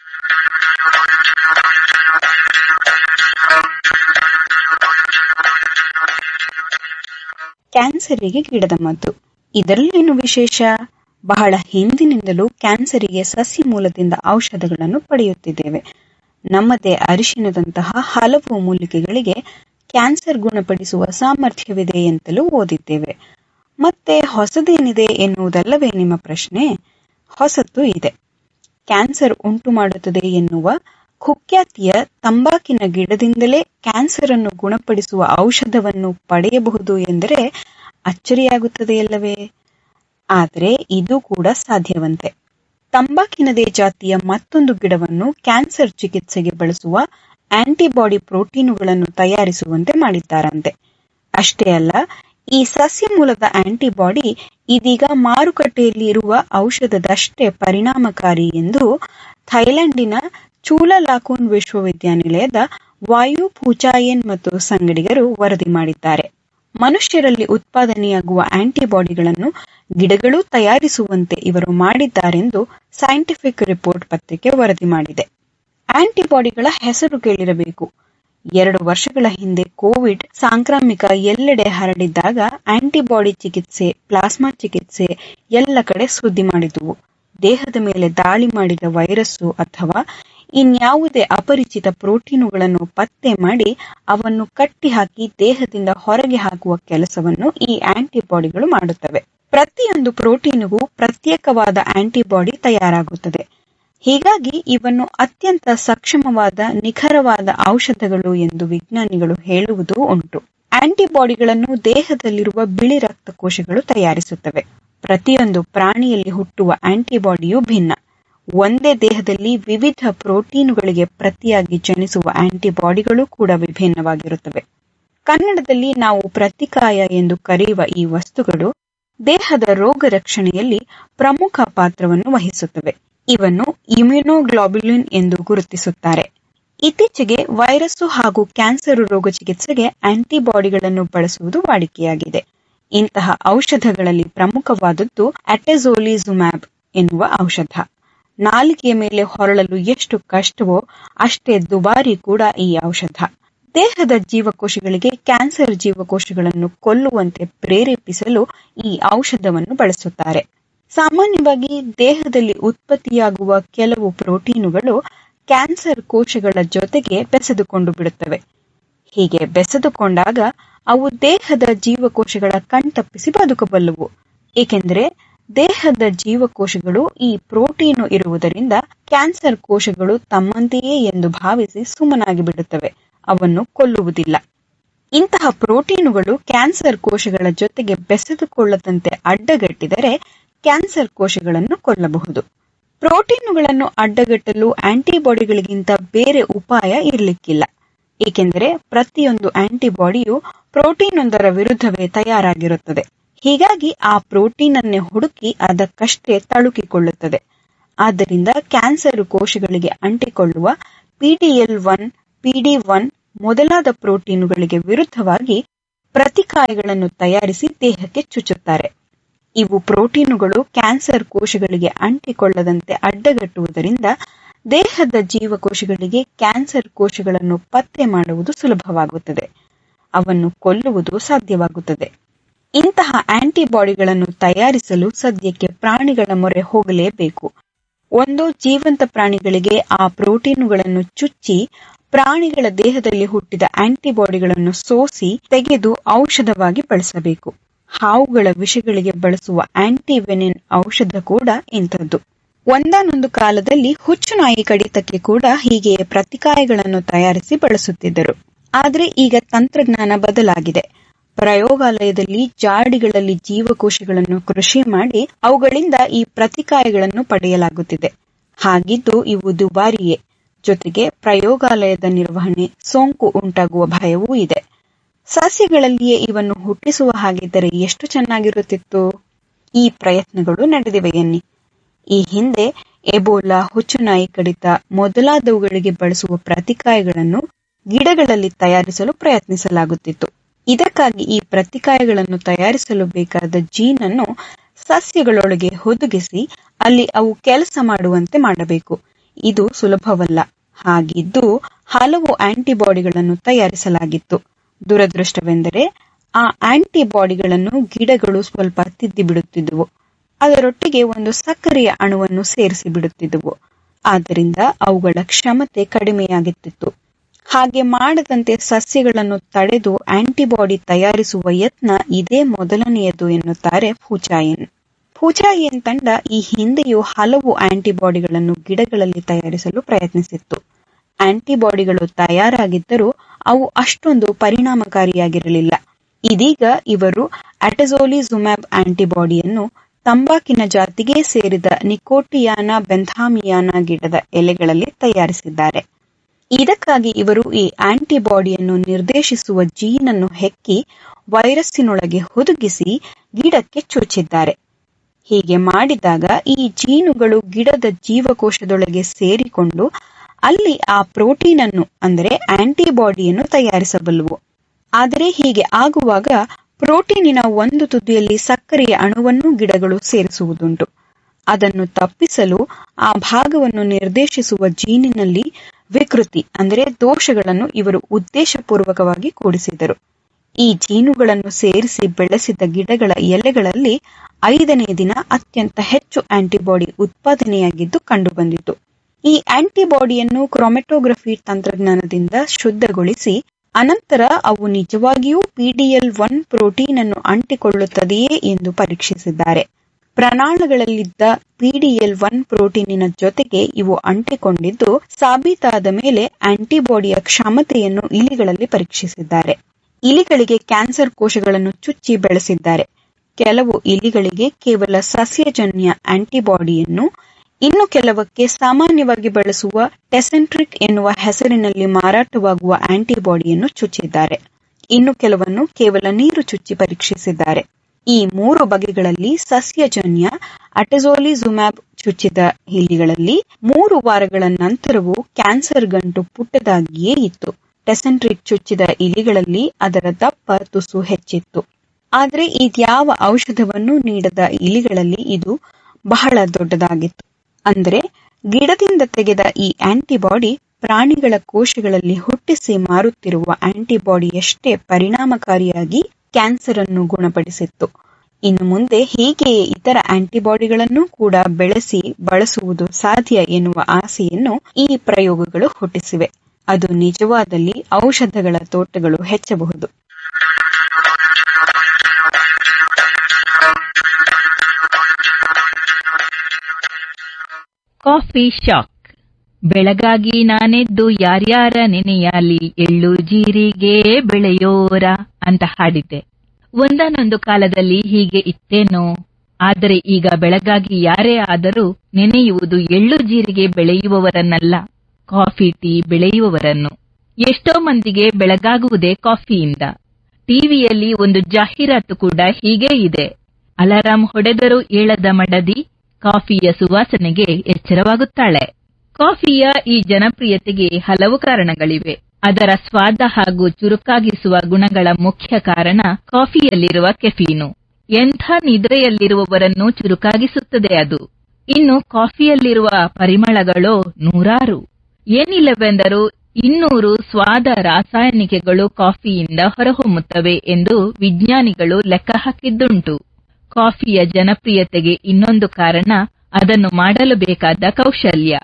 ಕ್ಯಾನ್ಸರಿಗೆ ಗಿಡದ ಮದ್ದು ಇದರಲ್ಲೇನು ವಿಶೇಷ ಬಹಳ ಹಿಂದಿನಿಂದಲೂ ಕ್ಯಾನ್ಸರಿಗೆ ಸಸ್ಯ ಮೂಲದಿಂದ ಔಷಧಗಳನ್ನು ಪಡೆಯುತ್ತಿದ್ದೇವೆ ನಮ್ಮದೇ ಅರಿಶಿನದಂತಹ ಹಲವು ಮೂಲಿಕೆಗಳಿಗೆ ಕ್ಯಾನ್ಸರ್ ಗುಣಪಡಿಸುವ ಸಾಮರ್ಥ್ಯವಿದೆ ಎಂತಲೂ ಓದಿದ್ದೇವೆ ಮತ್ತೆ ಹೊಸದೇನಿದೆ ಎನ್ನುವುದಲ್ಲವೇ ನಿಮ್ಮ ಪ್ರಶ್ನೆ ಹೊಸತು ಇದೆ ಕ್ಯಾನ್ಸರ್ ಉಂಟು ಮಾಡುತ್ತದೆ ಎನ್ನುವ ಕುಖ್ಯಾತಿಯ ತಂಬಾಕಿನ ಗಿಡದಿಂದಲೇ ಕ್ಯಾನ್ಸರ್ ಅನ್ನು ಗುಣಪಡಿಸುವ ಔಷಧವನ್ನು ಪಡೆಯಬಹುದು ಎಂದರೆ ಅಚ್ಚರಿಯಾಗುತ್ತದೆಯಲ್ಲವೇ ಆದರೆ ಇದು ಕೂಡ ಸಾಧ್ಯವಂತೆ ತಂಬಾಕಿನದೇ ಜಾತಿಯ ಮತ್ತೊಂದು ಗಿಡವನ್ನು ಕ್ಯಾನ್ಸರ್ ಚಿಕಿತ್ಸೆಗೆ ಬಳಸುವ ಆಂಟಿಬಾಡಿ ಪ್ರೋಟೀನುಗಳನ್ನು ತಯಾರಿಸುವಂತೆ ಮಾಡಿದ್ದಾರಂತೆ ಅಷ್ಟೇ ಅಲ್ಲ ಈ ಸಸ್ಯ ಮೂಲದ ಆಂಟಿಬಾಡಿ ಇದೀಗ ಮಾರುಕಟ್ಟೆಯಲ್ಲಿ ಇರುವ ಔಷಧದಷ್ಟೇ ಪರಿಣಾಮಕಾರಿ ಎಂದು ಥೈಲ್ಯಾಂಡಿನ ಚೂಲಲಾಕೋನ್ ವಿಶ್ವವಿದ್ಯಾನಿಲಯದ ವಾಯು ಪೂಚಾಯನ್ ಮತ್ತು ಸಂಗಡಿಗರು ವರದಿ ಮಾಡಿದ್ದಾರೆ ಮನುಷ್ಯರಲ್ಲಿ ಉತ್ಪಾದನೆಯಾಗುವ ಆಂಟಿಬಾಡಿಗಳನ್ನು ಗಿಡಗಳು ತಯಾರಿಸುವಂತೆ ಇವರು ಮಾಡಿದ್ದಾರೆಂದು ಸೈಂಟಿಫಿಕ್ ರಿಪೋರ್ಟ್ ಪತ್ರಿಕೆ ವರದಿ ಮಾಡಿದೆ ಆಂಟಿಬಾಡಿಗಳ ಹೆಸರು ಕೇಳಿರಬೇಕು ಎರಡು ವರ್ಷಗಳ ಹಿಂದೆ ಕೋವಿಡ್ ಸಾಂಕ್ರಾಮಿಕ ಎಲ್ಲೆಡೆ ಹರಡಿದ್ದಾಗ ಆಂಟಿಬಾಡಿ ಚಿಕಿತ್ಸೆ ಪ್ಲಾಸ್ಮಾ ಚಿಕಿತ್ಸೆ ಎಲ್ಲ ಕಡೆ ಸುದ್ದಿ ಮಾಡಿದುವು ದೇಹದ ಮೇಲೆ ದಾಳಿ ಮಾಡಿದ ವೈರಸ್ಸು ಅಥವಾ ಇನ್ಯಾವುದೇ ಅಪರಿಚಿತ ಪ್ರೋಟೀನುಗಳನ್ನು ಪತ್ತೆ ಮಾಡಿ ಅವನ್ನು ಕಟ್ಟಿ ಹಾಕಿ ದೇಹದಿಂದ ಹೊರಗೆ ಹಾಕುವ ಕೆಲಸವನ್ನು ಈ ಆಂಟಿಬಾಡಿಗಳು ಮಾಡುತ್ತವೆ ಪ್ರತಿಯೊಂದು ಪ್ರೋಟೀನಿಗೂ ಪ್ರತ್ಯೇಕವಾದ ಆಂಟಿಬಾಡಿ ತಯಾರಾಗುತ್ತದೆ ಹೀಗಾಗಿ ಇವನ್ನು ಅತ್ಯಂತ ಸಕ್ಷಮವಾದ ನಿಖರವಾದ ಔಷಧಗಳು ಎಂದು ವಿಜ್ಞಾನಿಗಳು ಹೇಳುವುದೂ ಉಂಟು ಆಂಟಿಬಾಡಿಗಳನ್ನು ದೇಹದಲ್ಲಿರುವ ಬಿಳಿ ರಕ್ತಕೋಶಗಳು ತಯಾರಿಸುತ್ತವೆ ಪ್ರತಿಯೊಂದು ಪ್ರಾಣಿಯಲ್ಲಿ ಹುಟ್ಟುವ ಆಂಟಿಬಾಡಿಯು ಭಿನ್ನ ಒಂದೇ ದೇಹದಲ್ಲಿ ವಿವಿಧ ಪ್ರೋಟೀನುಗಳಿಗೆ ಪ್ರತಿಯಾಗಿ ಜನಿಸುವ ಆಂಟಿಬಾಡಿಗಳು ಕೂಡ ವಿಭಿನ್ನವಾಗಿರುತ್ತವೆ ಕನ್ನಡದಲ್ಲಿ ನಾವು ಪ್ರತಿಕಾಯ ಎಂದು ಕರೆಯುವ ಈ ವಸ್ತುಗಳು ದೇಹದ ರೋಗ ರಕ್ಷಣೆಯಲ್ಲಿ ಪ್ರಮುಖ ಪಾತ್ರವನ್ನು ವಹಿಸುತ್ತವೆ ಇವನ್ನು ಇಮ್ಯುನೋಗ್ಲಾಬ್ಯುಲಿನ್ ಎಂದು ಗುರುತಿಸುತ್ತಾರೆ ಇತ್ತೀಚೆಗೆ ವೈರಸ್ಸು ಹಾಗೂ ಕ್ಯಾನ್ಸರ್ ರೋಗ ಚಿಕಿತ್ಸೆಗೆ ಆಂಟಿಬಾಡಿಗಳನ್ನು ಬಳಸುವುದು ವಾಡಿಕೆಯಾಗಿದೆ ಇಂತಹ ಔಷಧಗಳಲ್ಲಿ ಪ್ರಮುಖವಾದದ್ದು ಅಟೆಜೋಲಿಜುಮ್ಯಾಬ್ ಎನ್ನುವ ಔಷಧ ನಾಲಿಗೆಯ ಮೇಲೆ ಹೊರಳಲು ಎಷ್ಟು ಕಷ್ಟವೋ ಅಷ್ಟೇ ದುಬಾರಿ ಕೂಡ ಈ ಔಷಧ ದೇಹದ ಜೀವಕೋಶಗಳಿಗೆ ಕ್ಯಾನ್ಸರ್ ಜೀವಕೋಶಗಳನ್ನು ಕೊಲ್ಲುವಂತೆ ಪ್ರೇರೇಪಿಸಲು ಈ ಔಷಧವನ್ನು ಬಳಸುತ್ತಾರೆ ಸಾಮಾನ್ಯವಾಗಿ ದೇಹದಲ್ಲಿ ಉತ್ಪತ್ತಿಯಾಗುವ ಕೆಲವು ಪ್ರೋಟೀನುಗಳು ಕ್ಯಾನ್ಸರ್ ಕೋಶಗಳ ಜೊತೆಗೆ ಬೆಸೆದುಕೊಂಡು ಬಿಡುತ್ತವೆ ಹೀಗೆ ಬೆಸೆದುಕೊಂಡಾಗ ಅವು ದೇಹದ ಜೀವಕೋಶಗಳ ಕಣ್ತಪ್ಪಿಸಿ ಬದುಕಬಲ್ಲವು ಏಕೆಂದರೆ ದೇಹದ ಜೀವಕೋಶಗಳು ಈ ಪ್ರೋಟೀನು ಇರುವುದರಿಂದ ಕ್ಯಾನ್ಸರ್ ಕೋಶಗಳು ತಮ್ಮಂತೆಯೇ ಎಂದು ಭಾವಿಸಿ ಸುಮ್ಮನಾಗಿ ಬಿಡುತ್ತವೆ ಅವನ್ನು ಕೊಲ್ಲುವುದಿಲ್ಲ ಇಂತಹ ಪ್ರೋಟೀನುಗಳು ಕ್ಯಾನ್ಸರ್ ಕೋಶಗಳ ಜೊತೆಗೆ ಬೆಸೆದುಕೊಳ್ಳದಂತೆ ಅಡ್ಡಗಟ್ಟಿದರೆ ಕ್ಯಾನ್ಸರ್ ಕೋಶಗಳನ್ನು ಕೊಲ್ಲಬಹುದು ಪ್ರೋಟೀನುಗಳನ್ನು ಅಡ್ಡಗಟ್ಟಲು ಆಂಟಿಬಾಡಿಗಳಿಗಿಂತ ಬೇರೆ ಉಪಾಯ ಇರಲಿಕ್ಕಿಲ್ಲ ಏಕೆಂದರೆ ಪ್ರತಿಯೊಂದು ಆಂಟಿಬಾಡಿಯು ಪ್ರೋಟೀನ್ ಒಂದರ ವಿರುದ್ಧವೇ ತಯಾರಾಗಿರುತ್ತದೆ ಹೀಗಾಗಿ ಆ ಪ್ರೋಟೀನ್ ಅನ್ನೇ ಹುಡುಕಿ ಅದಕ್ಕಷ್ಟೇ ತಳುಕಿಕೊಳ್ಳುತ್ತದೆ ಆದ್ದರಿಂದ ಕ್ಯಾನ್ಸರ್ ಕೋಶಗಳಿಗೆ ಅಂಟಿಕೊಳ್ಳುವ ಪಿಡಿಎಲ್ ಒನ್ ಪಿಡಿ ಒನ್ ಮೊದಲಾದ ಪ್ರೋಟೀನುಗಳಿಗೆ ವಿರುದ್ಧವಾಗಿ ಪ್ರತಿಕಾಯಗಳನ್ನು ತಯಾರಿಸಿ ದೇಹಕ್ಕೆ ಚುಚ್ಚುತ್ತಾರೆ ಇವು ಪ್ರೋಟೀನುಗಳು ಕ್ಯಾನ್ಸರ್ ಕೋಶಗಳಿಗೆ ಅಂಟಿಕೊಳ್ಳದಂತೆ ಅಡ್ಡಗಟ್ಟುವುದರಿಂದ ದೇಹದ ಜೀವಕೋಶಗಳಿಗೆ ಕ್ಯಾನ್ಸರ್ ಕೋಶಗಳನ್ನು ಪತ್ತೆ ಮಾಡುವುದು ಸುಲಭವಾಗುತ್ತದೆ ಅವನ್ನು ಕೊಲ್ಲುವುದು ಸಾಧ್ಯವಾಗುತ್ತದೆ ಇಂತಹ ಆಂಟಿಬಾಡಿಗಳನ್ನು ತಯಾರಿಸಲು ಸದ್ಯಕ್ಕೆ ಪ್ರಾಣಿಗಳ ಮೊರೆ ಹೋಗಲೇಬೇಕು ಒಂದು ಜೀವಂತ ಪ್ರಾಣಿಗಳಿಗೆ ಆ ಪ್ರೋಟೀನುಗಳನ್ನು ಚುಚ್ಚಿ ಪ್ರಾಣಿಗಳ ದೇಹದಲ್ಲಿ ಹುಟ್ಟಿದ ಆಂಟಿಬಾಡಿಗಳನ್ನು ಸೋಸಿ ತೆಗೆದು ಔಷಧವಾಗಿ ಬಳಸಬೇಕು ಹಾವುಗಳ ವಿಷಗಳಿಗೆ ಬಳಸುವ ಆಂಟಿವೆನಿನ್ ಔಷಧ ಕೂಡ ಇಂಥದ್ದು ಒಂದಾನೊಂದು ಕಾಲದಲ್ಲಿ ಹುಚ್ಚುನಾಯಿ ಕಡಿತಕ್ಕೆ ಕೂಡ ಹೀಗೆಯೇ ಪ್ರತಿಕಾಯಗಳನ್ನು ತಯಾರಿಸಿ ಬಳಸುತ್ತಿದ್ದರು ಆದರೆ ಈಗ ತಂತ್ರಜ್ಞಾನ ಬದಲಾಗಿದೆ ಪ್ರಯೋಗಾಲಯದಲ್ಲಿ ಜಾಡಿಗಳಲ್ಲಿ ಜೀವಕೋಶಗಳನ್ನು ಕೃಷಿ ಮಾಡಿ ಅವುಗಳಿಂದ ಈ ಪ್ರತಿಕಾಯಗಳನ್ನು ಪಡೆಯಲಾಗುತ್ತಿದೆ ಹಾಗಿದ್ದು ಇವು ದುಬಾರಿಯೇ ಜೊತೆಗೆ ಪ್ರಯೋಗಾಲಯದ ನಿರ್ವಹಣೆ ಸೋಂಕು ಉಂಟಾಗುವ ಭಯವೂ ಇದೆ ಸಸ್ಯಗಳಲ್ಲಿಯೇ ಇವನ್ನು ಹುಟ್ಟಿಸುವ ಹಾಗಿದ್ದರೆ ಎಷ್ಟು ಚೆನ್ನಾಗಿರುತ್ತಿತ್ತು ಈ ಪ್ರಯತ್ನಗಳು ನಡೆದಿವೆ ಎನ್ನಿ ಈ ಹಿಂದೆ ಎಬೋಲಾ ಹುಚ್ಚುನಾಯಿ ಕಡಿತ ಮೊದಲಾದವುಗಳಿಗೆ ಬಳಸುವ ಪ್ರತಿಕಾಯಗಳನ್ನು ಗಿಡಗಳಲ್ಲಿ ತಯಾರಿಸಲು ಪ್ರಯತ್ನಿಸಲಾಗುತ್ತಿತ್ತು ಇದಕ್ಕಾಗಿ ಈ ಪ್ರತಿಕಾಯಗಳನ್ನು ತಯಾರಿಸಲು ಬೇಕಾದ ಜೀನ್ ಅನ್ನು ಸಸ್ಯಗಳೊಳಗೆ ಹುದುಗಿಸಿ ಅಲ್ಲಿ ಅವು ಕೆಲಸ ಮಾಡುವಂತೆ ಮಾಡಬೇಕು ಇದು ಸುಲಭವಲ್ಲ ಹಾಗಿದ್ದು ಹಲವು ಆಂಟಿಬಾಡಿಗಳನ್ನು ತಯಾರಿಸಲಾಗಿತ್ತು ದುರದೃಷ್ಟವೆಂದರೆ ಆ ಆಂಟಿಬಾಡಿಗಳನ್ನು ಗಿಡಗಳು ಸ್ವಲ್ಪ ತಿದ್ದಿ ಬಿಡುತ್ತಿದ್ದುವು ಅದರೊಟ್ಟಿಗೆ ಒಂದು ಸಕ್ಕರೆಯ ಅಣುವನ್ನು ಸೇರಿಸಿ ಬಿಡುತ್ತಿದ್ದುವು ಆದ್ದರಿಂದ ಅವುಗಳ ಕ್ಷಮತೆ ಕಡಿಮೆಯಾಗುತ್ತಿತ್ತು ಹಾಗೆ ಮಾಡದಂತೆ ಸಸ್ಯಗಳನ್ನು ತಡೆದು ಆಂಟಿಬಾಡಿ ತಯಾರಿಸುವ ಯತ್ನ ಇದೇ ಮೊದಲನೆಯದು ಎನ್ನುತ್ತಾರೆ ಫೂಚಾಯಿನ್ ಫೂಚಾಯಿನ್ ತಂಡ ಈ ಹಿಂದೆಯೂ ಹಲವು ಆಂಟಿಬಾಡಿಗಳನ್ನು ಗಿಡಗಳಲ್ಲಿ ತಯಾರಿಸಲು ಪ್ರಯತ್ನಿಸಿತ್ತು ಆಂಟಿಬಾಡಿಗಳು ತಯಾರಾಗಿದ್ದರೂ ಅವು ಅಷ್ಟೊಂದು ಪರಿಣಾಮಕಾರಿಯಾಗಿರಲಿಲ್ಲ ಇದೀಗ ಇವರು ಅಟೆಜೋಲಿಜುಮ್ಯಾಬ್ ಆಂಟಿಬಾಡಿಯನ್ನು ತಂಬಾಕಿನ ಜಾತಿಗೆ ಸೇರಿದ ನಿಕೋಟಿಯಾನ ಬೆಂಥಾಮಿಯಾನ ಗಿಡದ ಎಲೆಗಳಲ್ಲಿ ತಯಾರಿಸಿದ್ದಾರೆ ಇದಕ್ಕಾಗಿ ಇವರು ಈ ಆಂಟಿಬಾಡಿಯನ್ನು ನಿರ್ದೇಶಿಸುವ ಜೀನ್ ಅನ್ನು ಹೆಕ್ಕಿ ವೈರಸ್ಸಿನೊಳಗೆ ಹುದುಗಿಸಿ ಗಿಡಕ್ಕೆ ಚುಚ್ಚಿದ್ದಾರೆ ಹೀಗೆ ಮಾಡಿದಾಗ ಈ ಜೀನುಗಳು ಗಿಡದ ಜೀವಕೋಶದೊಳಗೆ ಸೇರಿಕೊಂಡು ಅಲ್ಲಿ ಆ ಪ್ರೋಟೀನ್ ಅನ್ನು ಅಂದರೆ ಆಂಟಿಬಾಡಿಯನ್ನು ತಯಾರಿಸಬಲ್ಲವು ಆದರೆ ಹೀಗೆ ಆಗುವಾಗ ಪ್ರೋಟೀನಿನ ಒಂದು ತುದಿಯಲ್ಲಿ ಸಕ್ಕರೆಯ ಅಣುವನ್ನು ಗಿಡಗಳು ಸೇರಿಸುವುದುಂಟು ಅದನ್ನು ತಪ್ಪಿಸಲು ಆ ಭಾಗವನ್ನು ನಿರ್ದೇಶಿಸುವ ಜೀನಿನಲ್ಲಿ ವಿಕೃತಿ ಅಂದರೆ ದೋಷಗಳನ್ನು ಇವರು ಉದ್ದೇಶಪೂರ್ವಕವಾಗಿ ಕೂಡಿಸಿದರು ಈ ಜೀನುಗಳನ್ನು ಸೇರಿಸಿ ಬೆಳೆಸಿದ ಗಿಡಗಳ ಎಲೆಗಳಲ್ಲಿ ಐದನೇ ದಿನ ಅತ್ಯಂತ ಹೆಚ್ಚು ಆಂಟಿಬಾಡಿ ಉತ್ಪಾದನೆಯಾಗಿದ್ದು ಕಂಡುಬಂದಿತು ಈ ಆಂಟಿಬಾಡಿಯನ್ನು ಕ್ರೊಮೆಟೋಗ್ರಫಿ ತಂತ್ರಜ್ಞಾನದಿಂದ ಶುದ್ಧಗೊಳಿಸಿ ಅನಂತರ ಅವು ನಿಜವಾಗಿಯೂ ಪಿಡಿಎಲ್ ಒನ್ ಪ್ರೋಟೀನ್ ಅನ್ನು ಅಂಟಿಕೊಳ್ಳುತ್ತದೆಯೇ ಎಂದು ಪರೀಕ್ಷಿಸಿದ್ದಾರೆ ಪ್ರಣಾಳಗಳಲ್ಲಿದ್ದ ಪಿಡಿಎಲ್ ಒನ್ ಪ್ರೋಟೀನಿನ ಜೊತೆಗೆ ಇವು ಅಂಟಿಕೊಂಡಿದ್ದು ಸಾಬೀತಾದ ಮೇಲೆ ಆಂಟಿಬಾಡಿಯ ಕ್ಷಮತೆಯನ್ನು ಇಲಿಗಳಲ್ಲಿ ಪರೀಕ್ಷಿಸಿದ್ದಾರೆ ಇಲಿಗಳಿಗೆ ಕ್ಯಾನ್ಸರ್ ಕೋಶಗಳನ್ನು ಚುಚ್ಚಿ ಬೆಳೆಸಿದ್ದಾರೆ ಕೆಲವು ಇಲಿಗಳಿಗೆ ಕೇವಲ ಸಸ್ಯಜನ್ಯ ಆಂಟಿಬಾಡಿಯನ್ನು ಇನ್ನು ಕೆಲವಕ್ಕೆ ಸಾಮಾನ್ಯವಾಗಿ ಬಳಸುವ ಟೆಸೆಂಟ್ರಿಕ್ ಎನ್ನುವ ಹೆಸರಿನಲ್ಲಿ ಮಾರಾಟವಾಗುವ ಆಂಟಿಬಾಡಿಯನ್ನು ಚುಚ್ಚಿದ್ದಾರೆ ಇನ್ನು ಕೆಲವನ್ನು ಕೇವಲ ನೀರು ಚುಚ್ಚಿ ಪರೀಕ್ಷಿಸಿದ್ದಾರೆ ಈ ಮೂರು ಬಗೆಗಳಲ್ಲಿ ಸಸ್ಯಜನ್ಯ ಅಟೆಜೋಲಿಜುಮ್ಯಾಬ್ ಚುಚ್ಚಿದ ಇಲಿಗಳಲ್ಲಿ ಮೂರು ವಾರಗಳ ನಂತರವೂ ಕ್ಯಾನ್ಸರ್ ಗಂಟು ಪುಟ್ಟದಾಗಿಯೇ ಇತ್ತು ಟೆಸೆಂಟ್ರಿಕ್ ಚುಚ್ಚಿದ ಇಲಿಗಳಲ್ಲಿ ಅದರ ದಪ್ಪ ತುಸು ಹೆಚ್ಚಿತ್ತು ಆದರೆ ಇದ್ಯಾವ ಔಷಧವನ್ನು ನೀಡದ ಇಲಿಗಳಲ್ಲಿ ಇದು ಬಹಳ ದೊಡ್ಡದಾಗಿತ್ತು ಅಂದರೆ ಗಿಡದಿಂದ ತೆಗೆದ ಈ ಆಂಟಿಬಾಡಿ ಪ್ರಾಣಿಗಳ ಕೋಶಗಳಲ್ಲಿ ಹುಟ್ಟಿಸಿ ಮಾರುತ್ತಿರುವ ಆಂಟಿಬಾಡಿಯಷ್ಟೇ ಪರಿಣಾಮಕಾರಿಯಾಗಿ ಕ್ಯಾನ್ಸರ್ ಅನ್ನು ಗುಣಪಡಿಸಿತ್ತು ಇನ್ನು ಮುಂದೆ ಹೀಗೆಯೇ ಇತರ ಆಂಟಿಬಾಡಿಗಳನ್ನು ಕೂಡ ಬೆಳೆಸಿ ಬಳಸುವುದು ಸಾಧ್ಯ ಎನ್ನುವ ಆಸೆಯನ್ನು ಈ ಪ್ರಯೋಗಗಳು ಹುಟ್ಟಿಸಿವೆ ಅದು ನಿಜವಾದಲ್ಲಿ ಔಷಧಗಳ ತೋಟಗಳು ಹೆಚ್ಚಬಹುದು ಕಾಫಿ ಶಾಕ್ ಬೆಳಗಾಗಿ ನಾನೆದ್ದು ಯಾರ್ಯಾರ ನೆನೆಯಾಲಿ ಎಳ್ಳು ಜೀರಿಗೆ ಬೆಳೆಯೋರ ಅಂತ ಹಾಡಿದ್ದೆ ಒಂದಾನೊಂದು ಕಾಲದಲ್ಲಿ ಹೀಗೆ ಇತ್ತೇನೋ ಆದರೆ ಈಗ ಬೆಳಗಾಗಿ ಯಾರೇ ಆದರೂ ನೆನೆಯುವುದು ಎಳ್ಳು ಜೀರಿಗೆ ಬೆಳೆಯುವವರನ್ನಲ್ಲ ಕಾಫಿ ಟೀ ಬೆಳೆಯುವವರನ್ನು ಎಷ್ಟೋ ಮಂದಿಗೆ ಬೆಳಗಾಗುವುದೇ ಕಾಫಿಯಿಂದ ಟಿವಿಯಲ್ಲಿ ಒಂದು ಜಾಹೀರಾತು ಕೂಡ ಹೀಗೇ ಇದೆ ಅಲಾರಾಂ ಹೊಡೆದರೂ ಏಳದ ಮಡದಿ ಕಾಫಿಯ ಸುವಾಸನೆಗೆ ಎಚ್ಚರವಾಗುತ್ತಾಳೆ ಕಾಫಿಯ ಈ ಜನಪ್ರಿಯತೆಗೆ ಹಲವು ಕಾರಣಗಳಿವೆ ಅದರ ಸ್ವಾದ ಹಾಗೂ ಚುರುಕಾಗಿಸುವ ಗುಣಗಳ ಮುಖ್ಯ ಕಾರಣ ಕಾಫಿಯಲ್ಲಿರುವ ಕೆಫೀನು ಎಂಥ ನಿದ್ರೆಯಲ್ಲಿರುವವರನ್ನು ಚುರುಕಾಗಿಸುತ್ತದೆ ಅದು ಇನ್ನು ಕಾಫಿಯಲ್ಲಿರುವ ಪರಿಮಳಗಳೋ ನೂರಾರು ಏನಿಲ್ಲವೆಂದರೂ ಇನ್ನೂರು ಸ್ವಾದ ರಾಸಾಯನಿಕಗಳು ಕಾಫಿಯಿಂದ ಹೊರಹೊಮ್ಮುತ್ತವೆ ಎಂದು ವಿಜ್ಞಾನಿಗಳು ಲೆಕ್ಕ ಹಾಕಿದ್ದುಂಟು ಕಾಫಿಯ ಜನಪ್ರಿಯತೆಗೆ ಇನ್ನೊಂದು ಕಾರಣ ಅದನ್ನು ಮಾಡಲು ಬೇಕಾದ ಕೌಶಲ್ಯ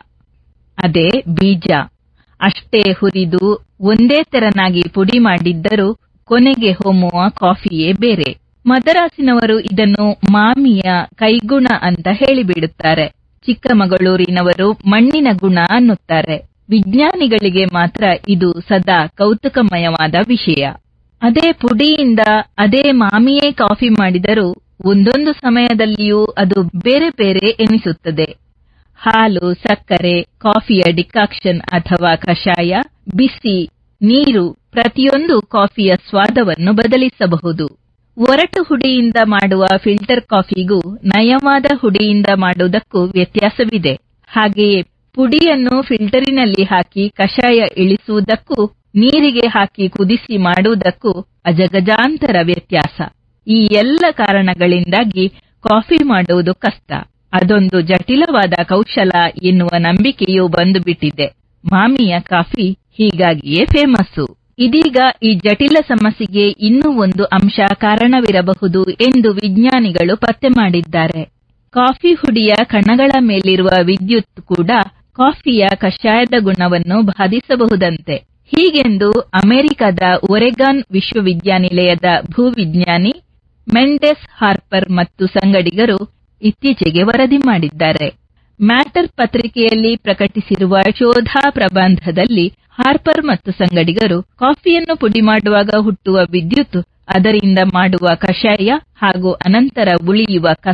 ಅದೇ ಬೀಜ ಅಷ್ಟೇ ಹುರಿದು ಒಂದೇ ತೆರನಾಗಿ ಪುಡಿ ಮಾಡಿದ್ದರೂ ಕೊನೆಗೆ ಹೊಮ್ಮುವ ಕಾಫಿಯೇ ಬೇರೆ ಮದರಾಸಿನವರು ಇದನ್ನು ಮಾಮಿಯ ಕೈಗುಣ ಅಂತ ಹೇಳಿಬಿಡುತ್ತಾರೆ ಚಿಕ್ಕಮಗಳೂರಿನವರು ಮಣ್ಣಿನ ಗುಣ ಅನ್ನುತ್ತಾರೆ ವಿಜ್ಞಾನಿಗಳಿಗೆ ಮಾತ್ರ ಇದು ಸದಾ ಕೌತುಕಮಯವಾದ ವಿಷಯ ಅದೇ ಪುಡಿಯಿಂದ ಅದೇ ಮಾಮಿಯೇ ಕಾಫಿ ಮಾಡಿದರೂ ಒಂದೊಂದು ಸಮಯದಲ್ಲಿಯೂ ಅದು ಬೇರೆ ಬೇರೆ ಎನಿಸುತ್ತದೆ ಹಾಲು ಸಕ್ಕರೆ ಕಾಫಿಯ ಡಿಕಾಕ್ಷನ್ ಅಥವಾ ಕಷಾಯ ಬಿಸಿ ನೀರು ಪ್ರತಿಯೊಂದು ಕಾಫಿಯ ಸ್ವಾದವನ್ನು ಬದಲಿಸಬಹುದು ಒರಟು ಹುಡಿಯಿಂದ ಮಾಡುವ ಫಿಲ್ಟರ್ ಕಾಫಿಗೂ ನಯವಾದ ಹುಡಿಯಿಂದ ಮಾಡುವುದಕ್ಕೂ ವ್ಯತ್ಯಾಸವಿದೆ ಹಾಗೆಯೇ ಪುಡಿಯನ್ನು ಫಿಲ್ಟರಿನಲ್ಲಿ ಹಾಕಿ ಕಷಾಯ ಇಳಿಸುವುದಕ್ಕೂ ನೀರಿಗೆ ಹಾಕಿ ಕುದಿಸಿ ಮಾಡುವುದಕ್ಕೂ ಅಜಗಜಾಂತರ ವ್ಯತ್ಯಾಸ ಈ ಎಲ್ಲ ಕಾರಣಗಳಿಂದಾಗಿ ಕಾಫಿ ಮಾಡುವುದು ಕಷ್ಟ ಅದೊಂದು ಜಟಿಲವಾದ ಕೌಶಲ ಎನ್ನುವ ನಂಬಿಕೆಯೂ ಬಂದುಬಿಟ್ಟಿದೆ ಮಾಮಿಯ ಕಾಫಿ ಹೀಗಾಗಿಯೇ ಫೇಮಸ್ಸು ಇದೀಗ ಈ ಜಟಿಲ ಸಮಸ್ಯೆಗೆ ಇನ್ನೂ ಒಂದು ಅಂಶ ಕಾರಣವಿರಬಹುದು ಎಂದು ವಿಜ್ಞಾನಿಗಳು ಪತ್ತೆ ಮಾಡಿದ್ದಾರೆ ಕಾಫಿ ಹುಡಿಯ ಕಣಗಳ ಮೇಲಿರುವ ವಿದ್ಯುತ್ ಕೂಡ ಕಾಫಿಯ ಕಷಾಯದ ಗುಣವನ್ನು ಬಾಧಿಸಬಹುದಂತೆ ಹೀಗೆಂದು ಅಮೆರಿಕದ ಒರೆಗಾನ್ ವಿಶ್ವವಿದ್ಯಾನಿಲಯದ ಭೂವಿಜ್ಞಾನಿ ಮೆಂಡೆಸ್ ಹಾರ್ಪರ್ ಮತ್ತು ಸಂಗಡಿಗರು ಇತ್ತೀಚೆಗೆ ವರದಿ ಮಾಡಿದ್ದಾರೆ ಮ್ಯಾಟರ್ ಪತ್ರಿಕೆಯಲ್ಲಿ ಪ್ರಕಟಿಸಿರುವ ಶೋಧಾ ಪ್ರಬಂಧದಲ್ಲಿ ಹಾರ್ಪರ್ ಮತ್ತು ಸಂಗಡಿಗರು ಕಾಫಿಯನ್ನು ಪುಡಿ ಮಾಡುವಾಗ ಹುಟ್ಟುವ ವಿದ್ಯುತ್ ಅದರಿಂದ ಮಾಡುವ ಕಷಾಯ ಹಾಗೂ ಅನಂತರ ಉಳಿಯುವ ಕಸ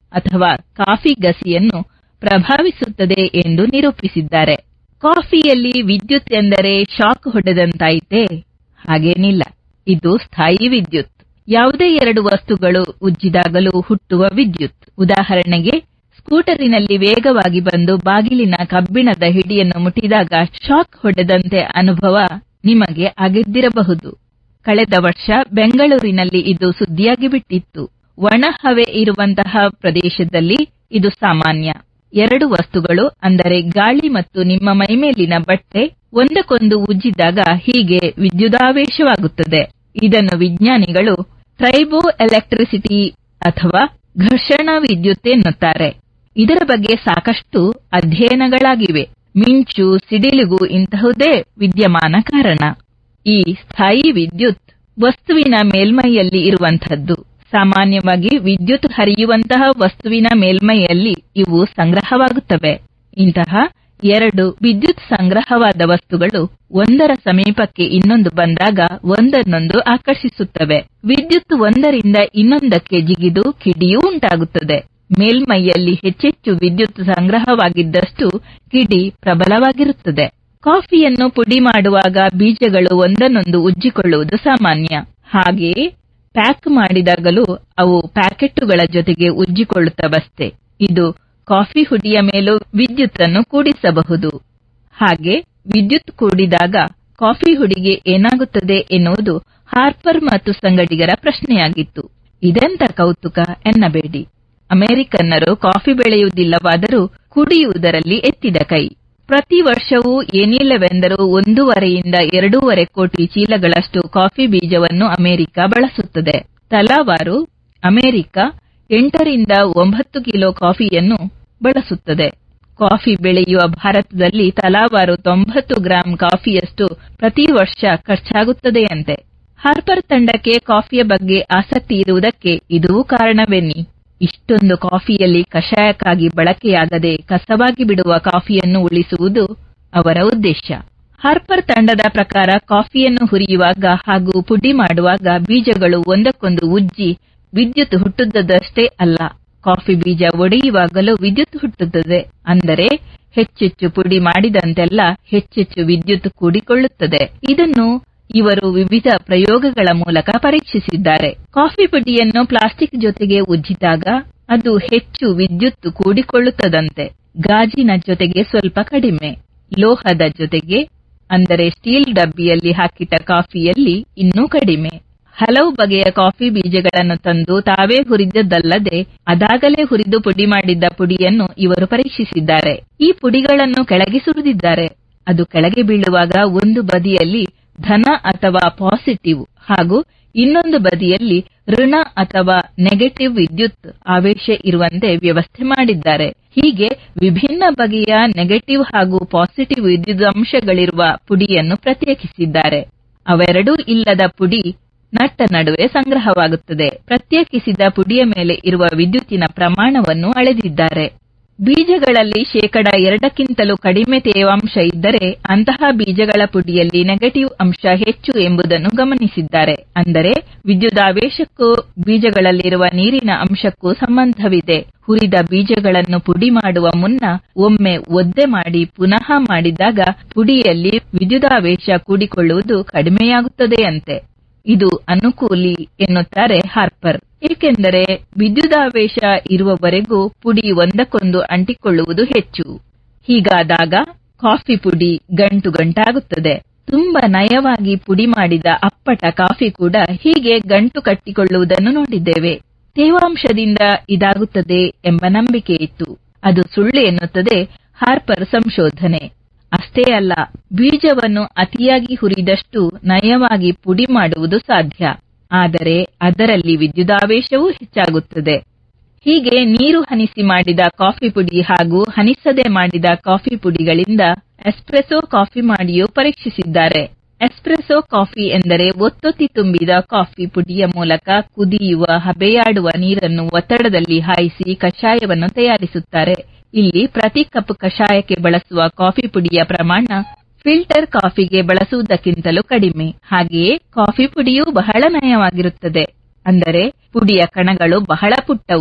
ಅಥವಾ ಕಾಫಿ ಗಸಿಯನ್ನು ಪ್ರಭಾವಿಸುತ್ತದೆ ಎಂದು ನಿರೂಪಿಸಿದ್ದಾರೆ ಕಾಫಿಯಲ್ಲಿ ವಿದ್ಯುತ್ ಎಂದರೆ ಶಾಕ್ ಹೊಡೆದಂತಾಯಿತೆ ಹಾಗೇನಿಲ್ಲ ಇದು ಸ್ಥಾಯಿ ವಿದ್ಯುತ್ ಯಾವುದೇ ಎರಡು ವಸ್ತುಗಳು ಉಜ್ಜಿದಾಗಲೂ ಹುಟ್ಟುವ ವಿದ್ಯುತ್ ಉದಾಹರಣೆಗೆ ಸ್ಕೂಟರಿನಲ್ಲಿ ವೇಗವಾಗಿ ಬಂದು ಬಾಗಿಲಿನ ಕಬ್ಬಿಣದ ಹಿಡಿಯನ್ನು ಮುಟ್ಟಿದಾಗ ಶಾಕ್ ಹೊಡೆದಂತೆ ಅನುಭವ ನಿಮಗೆ ಆಗಿದ್ದಿರಬಹುದು ಕಳೆದ ವರ್ಷ ಬೆಂಗಳೂರಿನಲ್ಲಿ ಇದು ಸುದ್ದಿಯಾಗಿ ಬಿಟ್ಟಿತ್ತು ಒಣ ಹವೆ ಇರುವಂತಹ ಪ್ರದೇಶದಲ್ಲಿ ಇದು ಸಾಮಾನ್ಯ ಎರಡು ವಸ್ತುಗಳು ಅಂದರೆ ಗಾಳಿ ಮತ್ತು ನಿಮ್ಮ ಮೈಮೇಲಿನ ಬಟ್ಟೆ ಒಂದಕ್ಕೊಂದು ಉಜ್ಜಿದಾಗ ಹೀಗೆ ವಿದ್ಯುದಾವೇಶವಾಗುತ್ತದೆ ಇದನ್ನು ವಿಜ್ಞಾನಿಗಳು ಟ್ರೈಬೋ ಎಲೆಕ್ಟ್ರಿಸಿಟಿ ಅಥವಾ ಘರ್ಷಣ ವಿದ್ಯುತ್ ಎನ್ನುತ್ತಾರೆ ಇದರ ಬಗ್ಗೆ ಸಾಕಷ್ಟು ಅಧ್ಯಯನಗಳಾಗಿವೆ ಮಿಂಚು ಸಿಡಿಲಿಗೂ ಇಂತಹುದೇ ವಿದ್ಯಮಾನ ಕಾರಣ ಈ ಸ್ಥಾಯಿ ವಿದ್ಯುತ್ ವಸ್ತುವಿನ ಮೇಲ್ಮೈಯಲ್ಲಿ ಇರುವಂತಹದ್ದು ಸಾಮಾನ್ಯವಾಗಿ ವಿದ್ಯುತ್ ಹರಿಯುವಂತಹ ವಸ್ತುವಿನ ಮೇಲ್ಮೈಯಲ್ಲಿ ಇವು ಸಂಗ್ರಹವಾಗುತ್ತವೆ ಇಂತಹ ಎರಡು ವಿದ್ಯುತ್ ಸಂಗ್ರಹವಾದ ವಸ್ತುಗಳು ಒಂದರ ಸಮೀಪಕ್ಕೆ ಇನ್ನೊಂದು ಬಂದಾಗ ಒಂದನ್ನೊಂದು ಆಕರ್ಷಿಸುತ್ತವೆ ವಿದ್ಯುತ್ ಒಂದರಿಂದ ಇನ್ನೊಂದಕ್ಕೆ ಜಿಗಿದು ಕಿಡಿಯೂ ಉಂಟಾಗುತ್ತದೆ ಮೇಲ್ಮೈಯಲ್ಲಿ ಹೆಚ್ಚೆಚ್ಚು ವಿದ್ಯುತ್ ಸಂಗ್ರಹವಾಗಿದ್ದಷ್ಟು ಕಿಡಿ ಪ್ರಬಲವಾಗಿರುತ್ತದೆ ಕಾಫಿಯನ್ನು ಪುಡಿ ಮಾಡುವಾಗ ಬೀಜಗಳು ಒಂದನ್ನೊಂದು ಉಜ್ಜಿಕೊಳ್ಳುವುದು ಸಾಮಾನ್ಯ ಹಾಗೆಯೇ ಪ್ಯಾಕ್ ಮಾಡಿದಾಗಲೂ ಅವು ಪ್ಯಾಕೆಟ್ಟುಗಳ ಜೊತೆಗೆ ಉಜ್ಜಿಕೊಳ್ಳುತ್ತವಷ್ಟೇ ಇದು ಕಾಫಿ ಹುಡಿಯ ಮೇಲೂ ವಿದ್ಯುತ್ತನ್ನು ಕೂಡಿಸಬಹುದು ಹಾಗೆ ವಿದ್ಯುತ್ ಕೂಡಿದಾಗ ಕಾಫಿ ಹುಡಿಗೆ ಏನಾಗುತ್ತದೆ ಎನ್ನುವುದು ಹಾರ್ಪರ್ ಮತ್ತು ಸಂಗಡಿಗರ ಪ್ರಶ್ನೆಯಾಗಿತ್ತು ಇದೆಂತ ಕೌತುಕ ಎನ್ನಬೇಡಿ ಅಮೆರಿಕನ್ನರು ಕಾಫಿ ಬೆಳೆಯುವುದಿಲ್ಲವಾದರೂ ಕುಡಿಯುವುದರಲ್ಲಿ ಎತ್ತಿದ ಕೈ ಪ್ರತಿ ವರ್ಷವೂ ಏನಿಲ್ಲವೆಂದರೂ ಒಂದೂವರೆಯಿಂದ ಎರಡೂವರೆ ಕೋಟಿ ಚೀಲಗಳಷ್ಟು ಕಾಫಿ ಬೀಜವನ್ನು ಅಮೆರಿಕ ಬಳಸುತ್ತದೆ ತಲಾವಾರು ಅಮೆರಿಕ ಎಂಟರಿಂದ ಒಂಬತ್ತು ಕಿಲೋ ಕಾಫಿಯನ್ನು ಬಳಸುತ್ತದೆ ಕಾಫಿ ಬೆಳೆಯುವ ಭಾರತದಲ್ಲಿ ತಲಾವಾರು ತೊಂಬತ್ತು ಗ್ರಾಂ ಕಾಫಿಯಷ್ಟು ಪ್ರತಿ ವರ್ಷ ಖರ್ಚಾಗುತ್ತದೆಯಂತೆ ಹಾರ್ಪರ್ ತಂಡಕ್ಕೆ ಕಾಫಿಯ ಬಗ್ಗೆ ಆಸಕ್ತಿ ಇರುವುದಕ್ಕೆ ಇದೂ ಕಾರಣವೆನ್ನಿ ಇಷ್ಟೊಂದು ಕಾಫಿಯಲ್ಲಿ ಕಷಾಯಕ್ಕಾಗಿ ಬಳಕೆಯಾಗದೆ ಕಸವಾಗಿ ಬಿಡುವ ಕಾಫಿಯನ್ನು ಉಳಿಸುವುದು ಅವರ ಉದ್ದೇಶ ಹಾರ್ಪರ್ ತಂಡದ ಪ್ರಕಾರ ಕಾಫಿಯನ್ನು ಹುರಿಯುವಾಗ ಹಾಗೂ ಪುಡಿ ಮಾಡುವಾಗ ಬೀಜಗಳು ಒಂದಕ್ಕೊಂದು ಉಜ್ಜಿ ವಿದ್ಯುತ್ ಹುಟ್ಟುತ್ತದಷ್ಟೇ ಅಲ್ಲ ಕಾಫಿ ಬೀಜ ಒಡೆಯುವಾಗಲೂ ವಿದ್ಯುತ್ ಹುಟ್ಟುತ್ತದೆ ಅಂದರೆ ಹೆಚ್ಚೆಚ್ಚು ಪುಡಿ ಮಾಡಿದಂತೆಲ್ಲ ಹೆಚ್ಚೆಚ್ಚು ವಿದ್ಯುತ್ ಕೂಡಿಕೊಳ್ಳುತ್ತದೆ ಇದನ್ನು ಇವರು ವಿವಿಧ ಪ್ರಯೋಗಗಳ ಮೂಲಕ ಪರೀಕ್ಷಿಸಿದ್ದಾರೆ ಕಾಫಿ ಪುಡಿಯನ್ನು ಪ್ಲಾಸ್ಟಿಕ್ ಜೊತೆಗೆ ಉಜ್ಜಿದಾಗ ಅದು ಹೆಚ್ಚು ವಿದ್ಯುತ್ ಕೂಡಿಕೊಳ್ಳುತ್ತದಂತೆ ಗಾಜಿನ ಜೊತೆಗೆ ಸ್ವಲ್ಪ ಕಡಿಮೆ ಲೋಹದ ಜೊತೆಗೆ ಅಂದರೆ ಸ್ಟೀಲ್ ಡಬ್ಬಿಯಲ್ಲಿ ಹಾಕಿಟ್ಟ ಕಾಫಿಯಲ್ಲಿ ಇನ್ನೂ ಕಡಿಮೆ ಹಲವು ಬಗೆಯ ಕಾಫಿ ಬೀಜಗಳನ್ನು ತಂದು ತಾವೇ ಹುರಿದದ್ದಲ್ಲದೆ ಅದಾಗಲೇ ಹುರಿದು ಪುಡಿ ಮಾಡಿದ್ದ ಪುಡಿಯನ್ನು ಇವರು ಪರೀಕ್ಷಿಸಿದ್ದಾರೆ ಈ ಪುಡಿಗಳನ್ನು ಕೆಳಗೆ ಸುರಿದಿದ್ದಾರೆ ಅದು ಕೆಳಗೆ ಬೀಳುವಾಗ ಒಂದು ಬದಿಯಲ್ಲಿ ಧನ ಅಥವಾ ಪಾಸಿಟಿವ್ ಹಾಗೂ ಇನ್ನೊಂದು ಬದಿಯಲ್ಲಿ ಋಣ ಅಥವಾ ನೆಗೆಟಿವ್ ವಿದ್ಯುತ್ ಆವೇಶ ಇರುವಂತೆ ವ್ಯವಸ್ಥೆ ಮಾಡಿದ್ದಾರೆ ಹೀಗೆ ವಿಭಿನ್ನ ಬಗೆಯ ನೆಗೆಟಿವ್ ಹಾಗೂ ಪಾಸಿಟಿವ್ ವಿದ್ಯುದಾಂಶಗಳಿರುವ ಪುಡಿಯನ್ನು ಪ್ರತ್ಯೇಕಿಸಿದ್ದಾರೆ ಅವೆರಡೂ ಇಲ್ಲದ ಪುಡಿ ನಟ್ಟ ನಡುವೆ ಸಂಗ್ರಹವಾಗುತ್ತದೆ ಪ್ರತ್ಯೇಕಿಸಿದ ಪುಡಿಯ ಮೇಲೆ ಇರುವ ವಿದ್ಯುತ್ತಿನ ಪ್ರಮಾಣವನ್ನು ಅಳೆದಿದ್ದಾರೆ ಬೀಜಗಳಲ್ಲಿ ಶೇಕಡ ಎರಡಕ್ಕಿಂತಲೂ ಕಡಿಮೆ ತೇವಾಂಶ ಇದ್ದರೆ ಅಂತಹ ಬೀಜಗಳ ಪುಡಿಯಲ್ಲಿ ನೆಗೆಟಿವ್ ಅಂಶ ಹೆಚ್ಚು ಎಂಬುದನ್ನು ಗಮನಿಸಿದ್ದಾರೆ ಅಂದರೆ ವಿದ್ಯುದಾವೇಶಕ್ಕೂ ಬೀಜಗಳಲ್ಲಿರುವ ನೀರಿನ ಅಂಶಕ್ಕೂ ಸಂಬಂಧವಿದೆ ಹುರಿದ ಬೀಜಗಳನ್ನು ಪುಡಿ ಮಾಡುವ ಮುನ್ನ ಒಮ್ಮೆ ಒದ್ದೆ ಮಾಡಿ ಪುನಃ ಮಾಡಿದಾಗ ಪುಡಿಯಲ್ಲಿ ವಿದ್ಯುದಾವೇಶ ಕೂಡಿಕೊಳ್ಳುವುದು ಕಡಿಮೆಯಾಗುತ್ತದೆಯಂತೆ ಇದು ಅನುಕೂಲಿ ಎನ್ನುತ್ತಾರೆ ಹಾರ್ಪರ್ ಏಕೆಂದರೆ ವಿದ್ಯುದಾವೇಶ ಇರುವವರೆಗೂ ಪುಡಿ ಒಂದಕ್ಕೊಂದು ಅಂಟಿಕೊಳ್ಳುವುದು ಹೆಚ್ಚು ಹೀಗಾದಾಗ ಕಾಫಿ ಪುಡಿ ಗಂಟು ಗಂಟಾಗುತ್ತದೆ ತುಂಬಾ ನಯವಾಗಿ ಪುಡಿ ಮಾಡಿದ ಅಪ್ಪಟ ಕಾಫಿ ಕೂಡ ಹೀಗೆ ಗಂಟು ಕಟ್ಟಿಕೊಳ್ಳುವುದನ್ನು ನೋಡಿದ್ದೇವೆ ತೇವಾಂಶದಿಂದ ಇದಾಗುತ್ತದೆ ಎಂಬ ನಂಬಿಕೆ ಇತ್ತು ಅದು ಸುಳ್ಳು ಎನ್ನುತ್ತದೆ ಹಾರ್ಪರ್ ಸಂಶೋಧನೆ ಅಷ್ಟೇ ಅಲ್ಲ ಬೀಜವನ್ನು ಅತಿಯಾಗಿ ಹುರಿದಷ್ಟು ನಯವಾಗಿ ಪುಡಿ ಮಾಡುವುದು ಸಾಧ್ಯ ಆದರೆ ಅದರಲ್ಲಿ ವಿದ್ಯುದಾವೇಶವೂ ಹೆಚ್ಚಾಗುತ್ತದೆ ಹೀಗೆ ನೀರು ಹನಿಸಿ ಮಾಡಿದ ಕಾಫಿ ಪುಡಿ ಹಾಗೂ ಹನಿಸದೆ ಮಾಡಿದ ಕಾಫಿ ಪುಡಿಗಳಿಂದ ಎಸ್ಪ್ರೆಸೋ ಕಾಫಿ ಮಾಡಿಯೂ ಪರೀಕ್ಷಿಸಿದ್ದಾರೆ ಎಸ್ಪ್ರೆಸೋ ಕಾಫಿ ಎಂದರೆ ಒತ್ತೊತ್ತಿ ತುಂಬಿದ ಕಾಫಿ ಪುಡಿಯ ಮೂಲಕ ಕುದಿಯುವ ಹಬೆಯಾಡುವ ನೀರನ್ನು ಒತ್ತಡದಲ್ಲಿ ಹಾಯಿಸಿ ಕಷಾಯವನ್ನು ತಯಾರಿಸುತ್ತಾರೆ ಇಲ್ಲಿ ಪ್ರತಿ ಕಪ್ ಕಷಾಯಕ್ಕೆ ಬಳಸುವ ಕಾಫಿ ಪುಡಿಯ ಪ್ರಮಾಣ ಫಿಲ್ಟರ್ ಕಾಫಿಗೆ ಬಳಸುವುದಕ್ಕಿಂತಲೂ ಕಡಿಮೆ ಹಾಗೆಯೇ ಕಾಫಿ ಪುಡಿಯೂ ಬಹಳ ನಯವಾಗಿರುತ್ತದೆ ಅಂದರೆ ಪುಡಿಯ ಕಣಗಳು ಬಹಳ ಪುಟ್ಟವು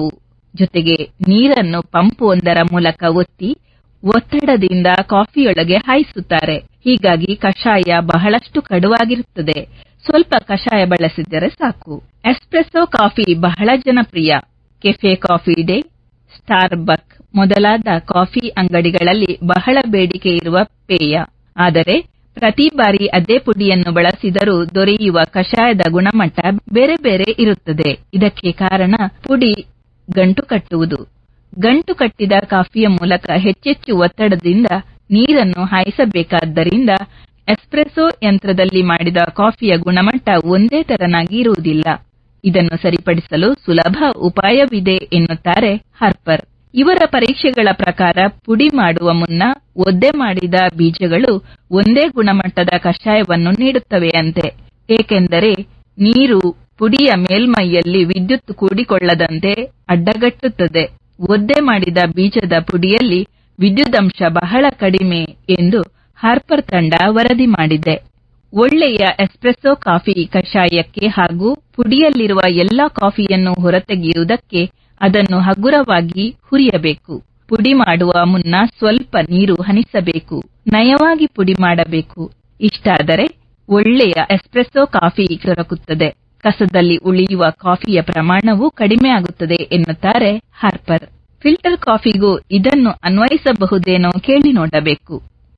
ಜೊತೆಗೆ ನೀರನ್ನು ಪಂಪ್ ಒಂದರ ಮೂಲಕ ಒತ್ತಿ ಒತ್ತಡದಿಂದ ಕಾಫಿಯೊಳಗೆ ಹಾಯಿಸುತ್ತಾರೆ ಹೀಗಾಗಿ ಕಷಾಯ ಬಹಳಷ್ಟು ಕಡುವಾಗಿರುತ್ತದೆ ಸ್ವಲ್ಪ ಕಷಾಯ ಬಳಸಿದರೆ ಸಾಕು ಎಸ್ಪ್ರೆಸೋ ಕಾಫಿ ಬಹಳ ಜನಪ್ರಿಯ cafe coffee day Starbuck ಮೊದಲಾದ ಕಾಫಿ ಅಂಗಡಿಗಳಲ್ಲಿ ಬಹಳ ಬೇಡಿಕೆ ಇರುವ ಪೇಯ ಆದರೆ ಪ್ರತಿ ಬಾರಿ ಅದೇ ಪುಡಿಯನ್ನು ಬಳಸಿದರೂ ದೊರೆಯುವ ಕಷಾಯದ ಗುಣಮಟ್ಟ ಬೇರೆ ಬೇರೆ ಇರುತ್ತದೆ ಇದಕ್ಕೆ ಕಾರಣ ಪುಡಿ ಗಂಟು ಕಟ್ಟುವುದು ಗಂಟು ಕಟ್ಟಿದ ಕಾಫಿಯ ಮೂಲಕ ಹೆಚ್ಚೆಚ್ಚು ಒತ್ತಡದಿಂದ ನೀರನ್ನು ಹಾಯಿಸಬೇಕಾದ್ದರಿಂದ ಎಸ್ಪ್ರೆಸೋ ಯಂತ್ರದಲ್ಲಿ ಮಾಡಿದ ಕಾಫಿಯ ಗುಣಮಟ್ಟ ಒಂದೇ ತೆರನಾಗಿ ಇರುವುದಿಲ್ಲ ಇದನ್ನು ಸರಿಪಡಿಸಲು ಸುಲಭ ಉಪಾಯವಿದೆ ಎನ್ನುತ್ತಾರೆ ಹಾರ್ಪರ್ ಇವರ ಪರೀಕ್ಷೆಗಳ ಪ್ರಕಾರ ಪುಡಿ ಮಾಡುವ ಮುನ್ನ ಒದ್ದೆ ಮಾಡಿದ ಬೀಜಗಳು ಒಂದೇ ಗುಣಮಟ್ಟದ ಕಷಾಯವನ್ನು ನೀಡುತ್ತವೆಯಂತೆ ಏಕೆಂದರೆ ನೀರು ಪುಡಿಯ ಮೇಲ್ಮೈಯಲ್ಲಿ ವಿದ್ಯುತ್ ಕೂಡಿಕೊಳ್ಳದಂತೆ ಅಡ್ಡಗಟ್ಟುತ್ತದೆ ಒದ್ದೆ ಮಾಡಿದ ಬೀಜದ ಪುಡಿಯಲ್ಲಿ ವಿದ್ಯುದಂಶ ಬಹಳ ಕಡಿಮೆ ಎಂದು ಹಾರ್ಪರ್ ತಂಡ ವರದಿ ಮಾಡಿದೆ ಒಳ್ಳೆಯ ಎಸ್ಪ್ರೆಸೋ ಕಾಫಿ ಕಷಾಯಕ್ಕೆ ಹಾಗೂ ಪುಡಿಯಲ್ಲಿರುವ ಎಲ್ಲಾ ಕಾಫಿಯನ್ನು ಹೊರತೆಗೆಯುವುದಕ್ಕೆ ಅದನ್ನು ಹಗುರವಾಗಿ ಹುರಿಯಬೇಕು ಪುಡಿ ಮಾಡುವ ಮುನ್ನ ಸ್ವಲ್ಪ ನೀರು ಹನಿಸಬೇಕು ನಯವಾಗಿ ಪುಡಿ ಮಾಡಬೇಕು ಇಷ್ಟಾದರೆ ಒಳ್ಳೆಯ ಎಸ್ಪ್ರೆಸೋ ಕಾಫಿ ದೊರಕುತ್ತದೆ ಕಸದಲ್ಲಿ ಉಳಿಯುವ ಕಾಫಿಯ ಪ್ರಮಾಣವೂ ಕಡಿಮೆ ಆಗುತ್ತದೆ ಎನ್ನುತ್ತಾರೆ ಹಾರ್ಪರ್ ಫಿಲ್ಟರ್ ಕಾಫಿಗೂ ಇದನ್ನು ಅನ್ವಯಿಸಬಹುದೇನೋ ಕೇಳಿ ನೋಡಬೇಕು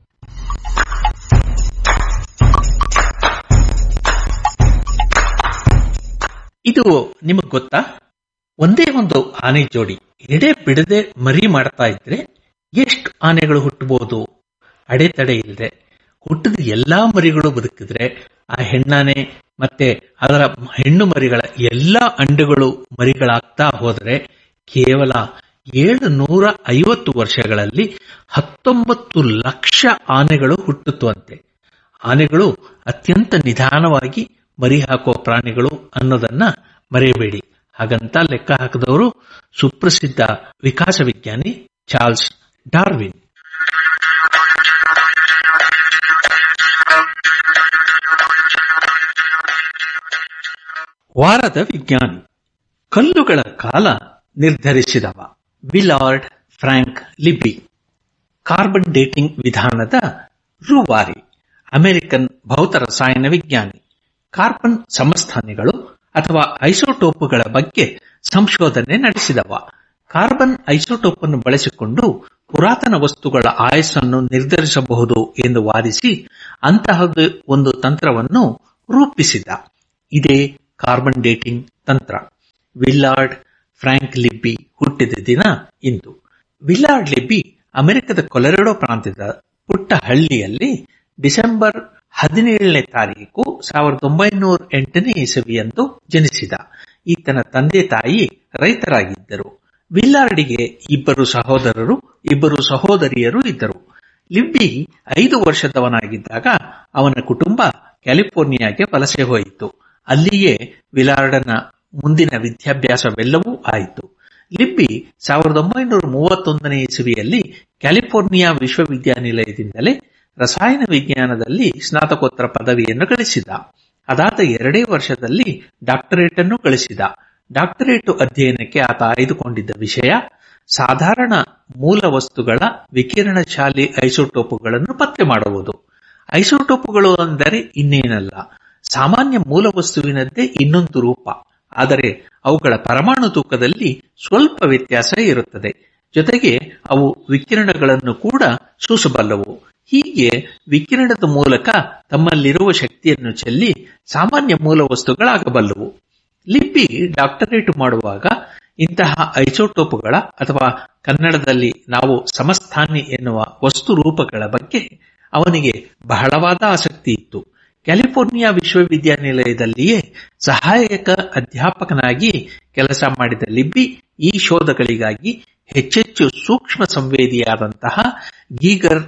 ಇದು ನಿಮಗ್ ಗೊತ್ತಾ ಒಂದೇ ಒಂದು ಆನೆ ಜೋಡಿ ಎಡೆ ಬಿಡದೆ ಮರಿ ಮಾಡ್ತಾ ಇದ್ರೆ ಎಷ್ಟು ಆನೆಗಳು ಹುಟ್ಟಬಹುದು ಅಡೆತಡೆ ಇಲ್ಲದೆ ಹುಟ್ಟಿದ ಎಲ್ಲಾ ಮರಿಗಳು ಬದುಕಿದ್ರೆ ಆ ಹೆಣ್ಣಾನೆ ಮತ್ತೆ ಅದರ ಹೆಣ್ಣು ಮರಿಗಳ ಎಲ್ಲಾ ಅಂಡುಗಳು ಮರಿಗಳಾಗ್ತಾ ಹೋದರೆ ಕೇವಲ ಏಳು ನೂರ ಐವತ್ತು ವರ್ಷಗಳಲ್ಲಿ ಹತ್ತೊಂಬತ್ತು ಲಕ್ಷ ಆನೆಗಳು ಹುಟ್ಟುತ್ತವಂತೆ ಆನೆಗಳು ಅತ್ಯಂತ ನಿಧಾನವಾಗಿ ಮರಿ ಹಾಕುವ ಪ್ರಾಣಿಗಳು ಅನ್ನೋದನ್ನ ಮರೆಯಬೇಡಿ ಹಾಗಂತ ಲೆಕ್ಕ ಹಾಕಿದವರು ಸುಪ್ರಸಿದ್ಧ ವಿಕಾಸ ವಿಜ್ಞಾನಿ ಚಾರ್ಲ್ಸ್ ಡಾರ್ವಿನ್ ವಾರದ ವಿಜ್ಞಾನಿ ಕಲ್ಲುಗಳ ಕಾಲ ನಿರ್ಧರಿಸಿದವ Willard Frank Libby carbon dating ವಿಧಾನದ ರೂವಾರಿ ಅಮೆರಿಕನ್ ಭೌತ ರಸಾಯನ ವಿಜ್ಞಾನಿ ಕಾರ್ಬನ್ ಸಮಸ್ಥಾನಿಗಳು ಅಥವಾ ಐಸೋಟೋಪುಗಳ ಬಗ್ಗೆ ಸಂಶೋಧನೆ ನಡೆಸಿದವ ಕಾರ್ಬನ್ ಐಸೋಟೋಪ್ ಅನ್ನು ಬಳಸಿಕೊಂಡು ಪುರಾತನ ವಸ್ತುಗಳ ಆಯಸ್ಸನ್ನು ನಿರ್ಧರಿಸಬಹುದು ಎಂದು ವಾದಿಸಿ ಅಂತಹದ್ದು ಒಂದು ತಂತ್ರವನ್ನು ರೂಪಿಸಿದ ಇದೇ ಕಾರ್ಬನ್ ಡೇಟಿಂಗ್ ತಂತ್ರ ವಿಲ್ಲಾರ್ಡ್ ಫ್ರಾಂಕ್ ಲಿಬ್ಬಿ ಹುಟ್ಟಿದ ದಿನ ಇಂದು ವಿಲ್ಲಾರ್ಡ್ ಲಿಬ್ಬಿ ಅಮೆರಿಕದ ಕೊಲೆರಡೋ ಪ್ರಾಂತ್ಯದ ಪುಟ್ಟ ಹಳ್ಳಿಯಲ್ಲಿ ಡಿಸೆಂಬರ್ ಹದಿನೇಳನೇ ತಾರೀಕು ಸಾವಿರದ ಒಂಬೈನೂರ ಎಂಟನೇ ಇಸವಿಯಂದು ಜನಿಸಿದ ಈತನ ತಂದೆ ತಾಯಿ ರೈತರಾಗಿದ್ದರು ವಿಲ್ಲಾರ್ಡಿಗೆ ಇಬ್ಬರು ಸಹೋದರರು ಇಬ್ಬರು ಸಹೋದರಿಯರು ಇದ್ದರು ಲಿಬ್ಬಿ ಐದು ವರ್ಷದವನಾಗಿದ್ದಾಗ ಅವನ ಕುಟುಂಬ ಕ್ಯಾಲಿಫೋರ್ನಿಯಾಗೆ ವಲಸೆ ಹೋಯಿತು ಅಲ್ಲಿಯೇ ವಿಲಾರ್ಡನ ಮುಂದಿನ ವಿದ್ಯಾಭ್ಯಾಸವೆಲ್ಲವೂ ಆಯಿತು ಲಿಬ್ಬಿ ಸಾವಿರದ ಒಂಬೈನೂರ ಮೂವತ್ತೊಂದನೇ ಇಸವಿಯಲ್ಲಿ ಕ್ಯಾಲಿಫೋರ್ನಿಯಾ ವಿಶ್ವವಿದ್ಯಾನಿಲಯದಿಂದಲೇ ರಸಾಯನ ವಿಜ್ಞಾನದಲ್ಲಿ ಸ್ನಾತಕೋತ್ತರ ಪದವಿಯನ್ನು ಗಳಿಸಿದ ಅದಾದ ಎರಡೇ ವರ್ಷದಲ್ಲಿ ಡಾಕ್ಟರೇಟ್ ಅನ್ನು ಗಳಿಸಿದ ಡಾಕ್ಟರೇಟ್ ಅಧ್ಯಯನಕ್ಕೆ ಆತ ಆಯ್ದುಕೊಂಡಿದ್ದ ವಿಷಯ ಸಾಧಾರಣ ಮೂಲ ವಸ್ತುಗಳ ವಿಕಿರಣಶಾಲಿ ಐಸೋಟೋಪುಗಳನ್ನು ಪತ್ತೆ ಮಾಡುವುದು ಐಸೋಟೋಪುಗಳು ಅಂದರೆ ಇನ್ನೇನಲ್ಲ ಸಾಮಾನ್ಯ ಮೂಲ ವಸ್ತುವಿನದ್ದೇ ಇನ್ನೊಂದು ರೂಪ ಆದರೆ ಅವುಗಳ ಪರಮಾಣು ತೂಕದಲ್ಲಿ ಸ್ವಲ್ಪ ವ್ಯತ್ಯಾಸ ಇರುತ್ತದೆ ಜೊತೆಗೆ ಅವು ವಿಕಿರಣಗಳನ್ನು ಕೂಡ ಸೂಸಬಲ್ಲವು ಹೀಗೆ ವಿಕಿರಣದ ಮೂಲಕ ತಮ್ಮಲ್ಲಿರುವ ಶಕ್ತಿಯನ್ನು ಚೆಲ್ಲಿ ಸಾಮಾನ್ಯ ಮೂಲ ವಸ್ತುಗಳಾಗಬಲ್ಲವು ಲಿಬ್ಬಿ ಡಾಕ್ಟರೇಟ್ ಮಾಡುವಾಗ ಇಂತಹ ಐಸೋಟೋಪುಗಳ ಅಥವಾ ಕನ್ನಡದಲ್ಲಿ ನಾವು ಸಮಸ್ಥಾನಿ ಎನ್ನುವ ವಸ್ತು ರೂಪಗಳ ಬಗ್ಗೆ ಅವನಿಗೆ ಬಹಳವಾದ ಆಸಕ್ತಿ ಇತ್ತು ಕ್ಯಾಲಿಫೋರ್ನಿಯಾ ವಿಶ್ವವಿದ್ಯಾನಿಲಯದಲ್ಲಿಯೇ ಸಹಾಯಕ ಅಧ್ಯಾಪಕನಾಗಿ ಕೆಲಸ ಮಾಡಿದ ಲಿಬ್ಬಿ ಈ ಶೋಧಗಳಿಗಾಗಿ ಹೆಚ್ಚೆಚ್ಚು ಸೂಕ್ಷ್ಮ ಸಂವೇದಿಯಾದಂತಹ ಗೀಗರ್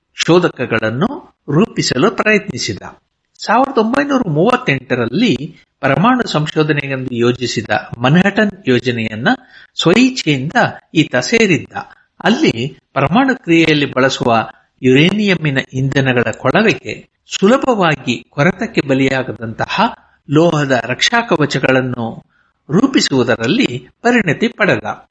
ಶೋಧಕಗಳನ್ನು ರೂಪಿಸಲು ಪ್ರಯತ್ನಿಸಿದ ಸಾವಿರದ ಒಂಬೈನೂರ ಮೂವತ್ತೆಂಟರಲ್ಲಿ ಪರಮಾಣು ಸಂಶೋಧನೆಗೆಂದು ಯೋಜಿಸಿದ ಮನ್ಹಟನ್ ಯೋಜನೆಯನ್ನ ಸ್ವಇಚ್ಛೆಯಿಂದ ಈತ ಸೇರಿದ್ದ ಅಲ್ಲಿ ಪರಮಾಣು ಕ್ರಿಯೆಯಲ್ಲಿ ಬಳಸುವ ಯುರೇನಿಯಂನ ಇಂಧನಗಳ ಕೊಳವೆಗೆ ಸುಲಭವಾಗಿ ಕೊರೆತಕ್ಕೆ ಬಲಿಯಾಗದಂತಹ ಲೋಹದ ರಕ್ಷಾ ಕವಚಗಳನ್ನು ರೂಪಿಸುವುದರಲ್ಲಿ ಪರಿಣತಿ ಪಡೆದ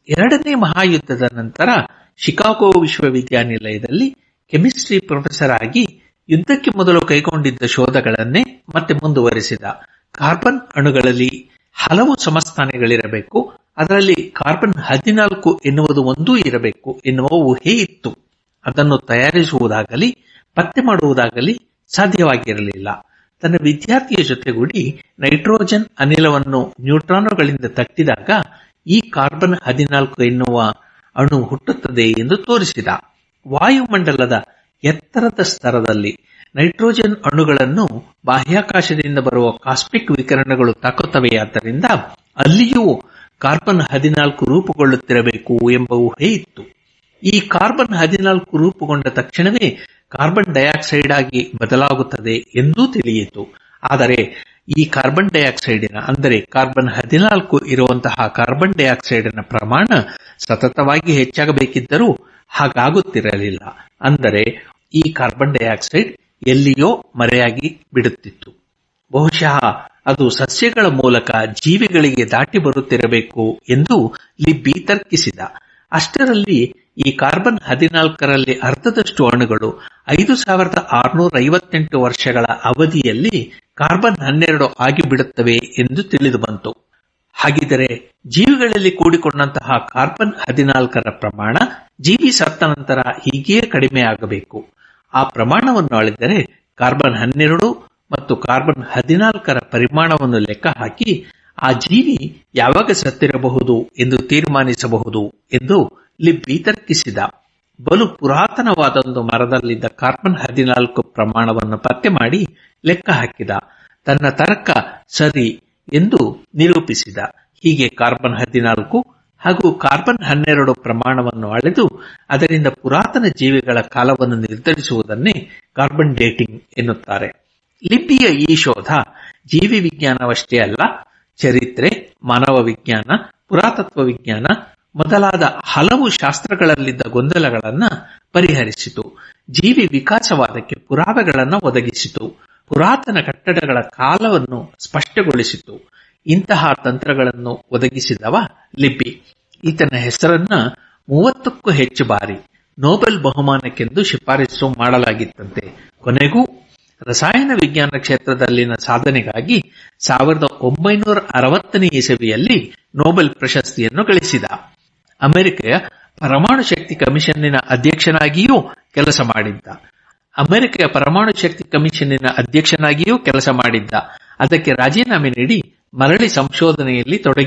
ಎರಡನೇ ಮಹಾಯುದ್ಧದ ನಂತರ ಶಿಕಾಗೋ ವಿಶ್ವವಿದ್ಯಾನಿಲಯದಲ್ಲಿ ಕೆಮಿಸ್ಟ್ರಿ ಪ್ರೊಫೆಸರ್ ಆಗಿ ಯುದ್ಧಕ್ಕೆ ಮೊದಲು ಕೈಗೊಂಡಿದ್ದ ಶೋಧಗಳನ್ನೇ ಮತ್ತೆ ಮುಂದುವರೆಸಿದ ಕಾರ್ಬನ್ ಅಣುಗಳಲ್ಲಿ ಹಲವು ಸಮಸ್ಥಾನಿಗಳಿರಬೇಕು ಅದರಲ್ಲಿ ಕಾರ್ಬನ್ ಹದಿನಾಲ್ಕು ಎನ್ನುವುದು ಒಂದೂ ಇರಬೇಕು ಎನ್ನುವ ಊಹೆ ಇತ್ತು ಅದನ್ನು ತಯಾರಿಸುವುದಾಗಲಿ ಪತ್ತೆ ಮಾಡುವುದಾಗಲಿ ಸಾಧ್ಯವಾಗಿರಲಿಲ್ಲ ತನ್ನ ವಿದ್ಯಾರ್ಥಿಯ ಜೊತೆಗೂಡಿ ನೈಟ್ರೋಜನ್ ಅನಿಲವನ್ನು ನ್ಯೂಟ್ರಾನುಗಳಿಂದ ತಟ್ಟಿದಾಗ ಈ ಕಾರ್ಬನ್ ಹದಿನಾಲ್ಕು ಎನ್ನುವ ಅಣು ಹುಟ್ಟುತ್ತದೆ ಎಂದು ತೋರಿಸಿದ ವಾಯುಮಂಡಲದ ಎತ್ತರದ ಸ್ತರದಲ್ಲಿ ನೈಟ್ರೋಜನ್ ಅಣುಗಳನ್ನು ಬಾಹ್ಯಾಕಾಶದಿಂದ ಬರುವ ಕಾಸ್ಮಿಕ್ ವಿಕಿರಣಗಳು ತಾಕುತ್ತವೆಯಾದ್ದರಿಂದ ಅಲ್ಲಿಯೂ ಕಾರ್ಬನ್ ಹದಿನಾಲ್ಕು ರೂಪುಗೊಳ್ಳುತ್ತಿರಬೇಕು ಎಂಬ ಊಹೆ ಇತ್ತು ಈ ಕಾರ್ಬನ್ ಹದಿನಾಲ್ಕು ರೂಪುಗೊಂಡ ತಕ್ಷಣವೇ ಕಾರ್ಬನ್ ಡೈಆಕ್ಸೈಡ್ ಆಗಿ ಬದಲಾಗುತ್ತದೆ ಎಂದೂ ತಿಳಿಯಿತು ಆದರೆ ಈ ಕಾರ್ಬನ್ ಡೈಆಕ್ಸೈಡಿನ ಅಂದರೆ ಕಾರ್ಬನ್ ಹದಿನಾಲ್ಕು ಇರುವಂತಹ ಕಾರ್ಬನ್ ಡೈಆಕ್ಸೈಡಿನ ಪ್ರಮಾಣ ಸತತವಾಗಿ ಹೆಚ್ಚಾಗಬೇಕಿದ್ದರೂ ಹಾಗಾಗುತ್ತಿರಲಿಲ್ಲ ಅಂದರೆ ಈ ಕಾರ್ಬನ್ ಡೈಆಕ್ಸೈಡ್ ಎಲ್ಲಿಯೋ ಮರೆಯಾಗಿ ಬಿಡುತ್ತಿತ್ತು ಬಹುಶಃ ಅದು ಸಸ್ಯಗಳ ಮೂಲಕ ಜೀವಿಗಳಿಗೆ ದಾಟಿ ಬರುತ್ತಿರಬೇಕು ಎಂದು ಲಿಬ್ಬಿ ತರ್ಕಿಸಿದ ಅಷ್ಟರಲ್ಲಿ ಈ ಕಾರ್ಬನ್ ಹದಿನಾಲ್ಕರಲ್ಲಿ ಅರ್ಧದಷ್ಟು ಅಣುಗಳು ಐದು ಸಾವಿರದ ಆರುನೂರ ಐವತ್ತೆಂಟು ವರ್ಷಗಳ ಅವಧಿಯಲ್ಲಿ ಕಾರ್ಬನ್ ಹನ್ನೆರಡು ಆಗಿಬಿಡುತ್ತವೆ ಎಂದು ತಿಳಿದು ಬಂತು ಹಾಗಿದ್ದರೆ ಜೀವಿಗಳಲ್ಲಿ ಕೂಡಿಕೊಂಡಂತಹ ಕಾರ್ಬನ್ ಹದಿನಾಲ್ಕರ ಪ್ರಮಾಣ ಜೀವಿ ಸತ್ತ ನಂತರ ಹೀಗೆಯೇ ಕಡಿಮೆ ಆಗಬೇಕು ಆ ಪ್ರಮಾಣವನ್ನು ಅಳೆದರೆ ಕಾರ್ಬನ್ ಹನ್ನೆರಡು ಮತ್ತು ಕಾರ್ಬನ್ ಹದಿನಾಲ್ಕರ ಪರಿಮಾಣವನ್ನು ಲೆಕ್ಕ ಹಾಕಿ ಆ ಜೀವಿ ಯಾವಾಗ ಸತ್ತಿರಬಹುದು ಎಂದು ತೀರ್ಮಾನಿಸಬಹುದು ಎಂದು ಲಿಬ್ಬಿ ತರ್ಕಿಸಿದ ಬಲು ಪುರಾತನವಾದೊಂದು ಮರದಲ್ಲಿದ್ದ ಕಾರ್ಬನ್ ಹದಿನಾಲ್ಕು ಪ್ರಮಾಣವನ್ನು ಪತ್ತೆ ಮಾಡಿ ಲೆಕ್ಕ ಹಾಕಿದ ತನ್ನ ತರ್ಕ ಸರಿ ಎಂದು ನಿರೂಪಿಸಿದ ಹೀಗೆ ಕಾರ್ಬನ್ ಹದಿನಾಲ್ಕು ಹಾಗೂ ಕಾರ್ಬನ್ ಹನ್ನೆರಡು ಪ್ರಮಾಣವನ್ನು ಅಳೆದು ಅದರಿಂದ ಪುರಾತನ ಜೀವಿಗಳ ಕಾಲವನ್ನು ನಿರ್ಧರಿಸುವುದನ್ನೇ ಕಾರ್ಬನ್ ಡೇಟಿಂಗ್ ಎನ್ನುತ್ತಾರೆ ಲಿಬ್ಬಿಯ ಈ ಶೋಧ ಜೀವಿ ವಿಜ್ಞಾನವಷ್ಟೇ ಅಲ್ಲ ಚರಿತ್ರೆ ಮಾನವ ವಿಜ್ಞಾನ ಪುರಾತತ್ವ ವಿಜ್ಞಾನ ಮೊದಲಾದ ಹಲವು ಶಾಸ್ತ್ರಗಳಲ್ಲಿದ್ದ ಗೊಂದಲಗಳನ್ನ ಪರಿಹರಿಸಿತು ಜೀವಿ ವಿಕಾಸವಾದಕ್ಕೆ ಪುರಾವೆಗಳನ್ನು ಒದಗಿಸಿತು ಪುರಾತನ ಕಟ್ಟಡಗಳ ಕಾಲವನ್ನು ಸ್ಪಷ್ಟಗೊಳಿಸಿತು ಇಂತಹ ತಂತ್ರಗಳನ್ನು ಒದಗಿಸಿದವ ಲಿಬ್ಬಿ ಈತನ ಹೆಸರನ್ನ ಮೂವತ್ತಕ್ಕೂ ಹೆಚ್ಚು ಬಾರಿ ನೋಬೆಲ್ ಬಹುಮಾನಕ್ಕೆಂದು ಶಿಫಾರಸು ಮಾಡಲಾಗಿತ್ತಂತೆ ಕೊನೆಗೂ ರಸಾಯನ ವಿಜ್ಞಾನ ಕ್ಷೇತ್ರದಲ್ಲಿನ ಸಾಧನೆಗಾಗಿ ಸಾವಿರದ ಒಂಬೈನೂರ ಅರವತ್ತನೇ ಇಸವಿಯಲ್ಲಿ ನೋಬೆಲ್ ಪ್ರಶಸ್ತಿಯನ್ನು ಗಳಿಸಿದ ಅಮೆರಿಕೆಯ ಪರಮಾಣು ಶಕ್ತಿ ಕಮಿಷನ್ನಿನ ಅಧ್ಯಕ್ಷನಾಗಿಯೂ ಕೆಲಸ ಮಾಡಿದ್ದ ಅಮೆರಿಕೆಯ ಪರಮಾಣು ಶಕ್ತಿ ಕಮಿಷನ್ನಿನ ಅಧ್ಯಕ್ಷನಾಗಿಯೂ ಕೆಲಸ ಮಾಡಿದ್ದ ಅದಕ್ಕೆ ರಾಜೀನಾಮೆ ನೀಡಿ ಮರಳಿ ಸಂಶೋಧನೆಯಲ್ಲಿ ತೊಡಗಿ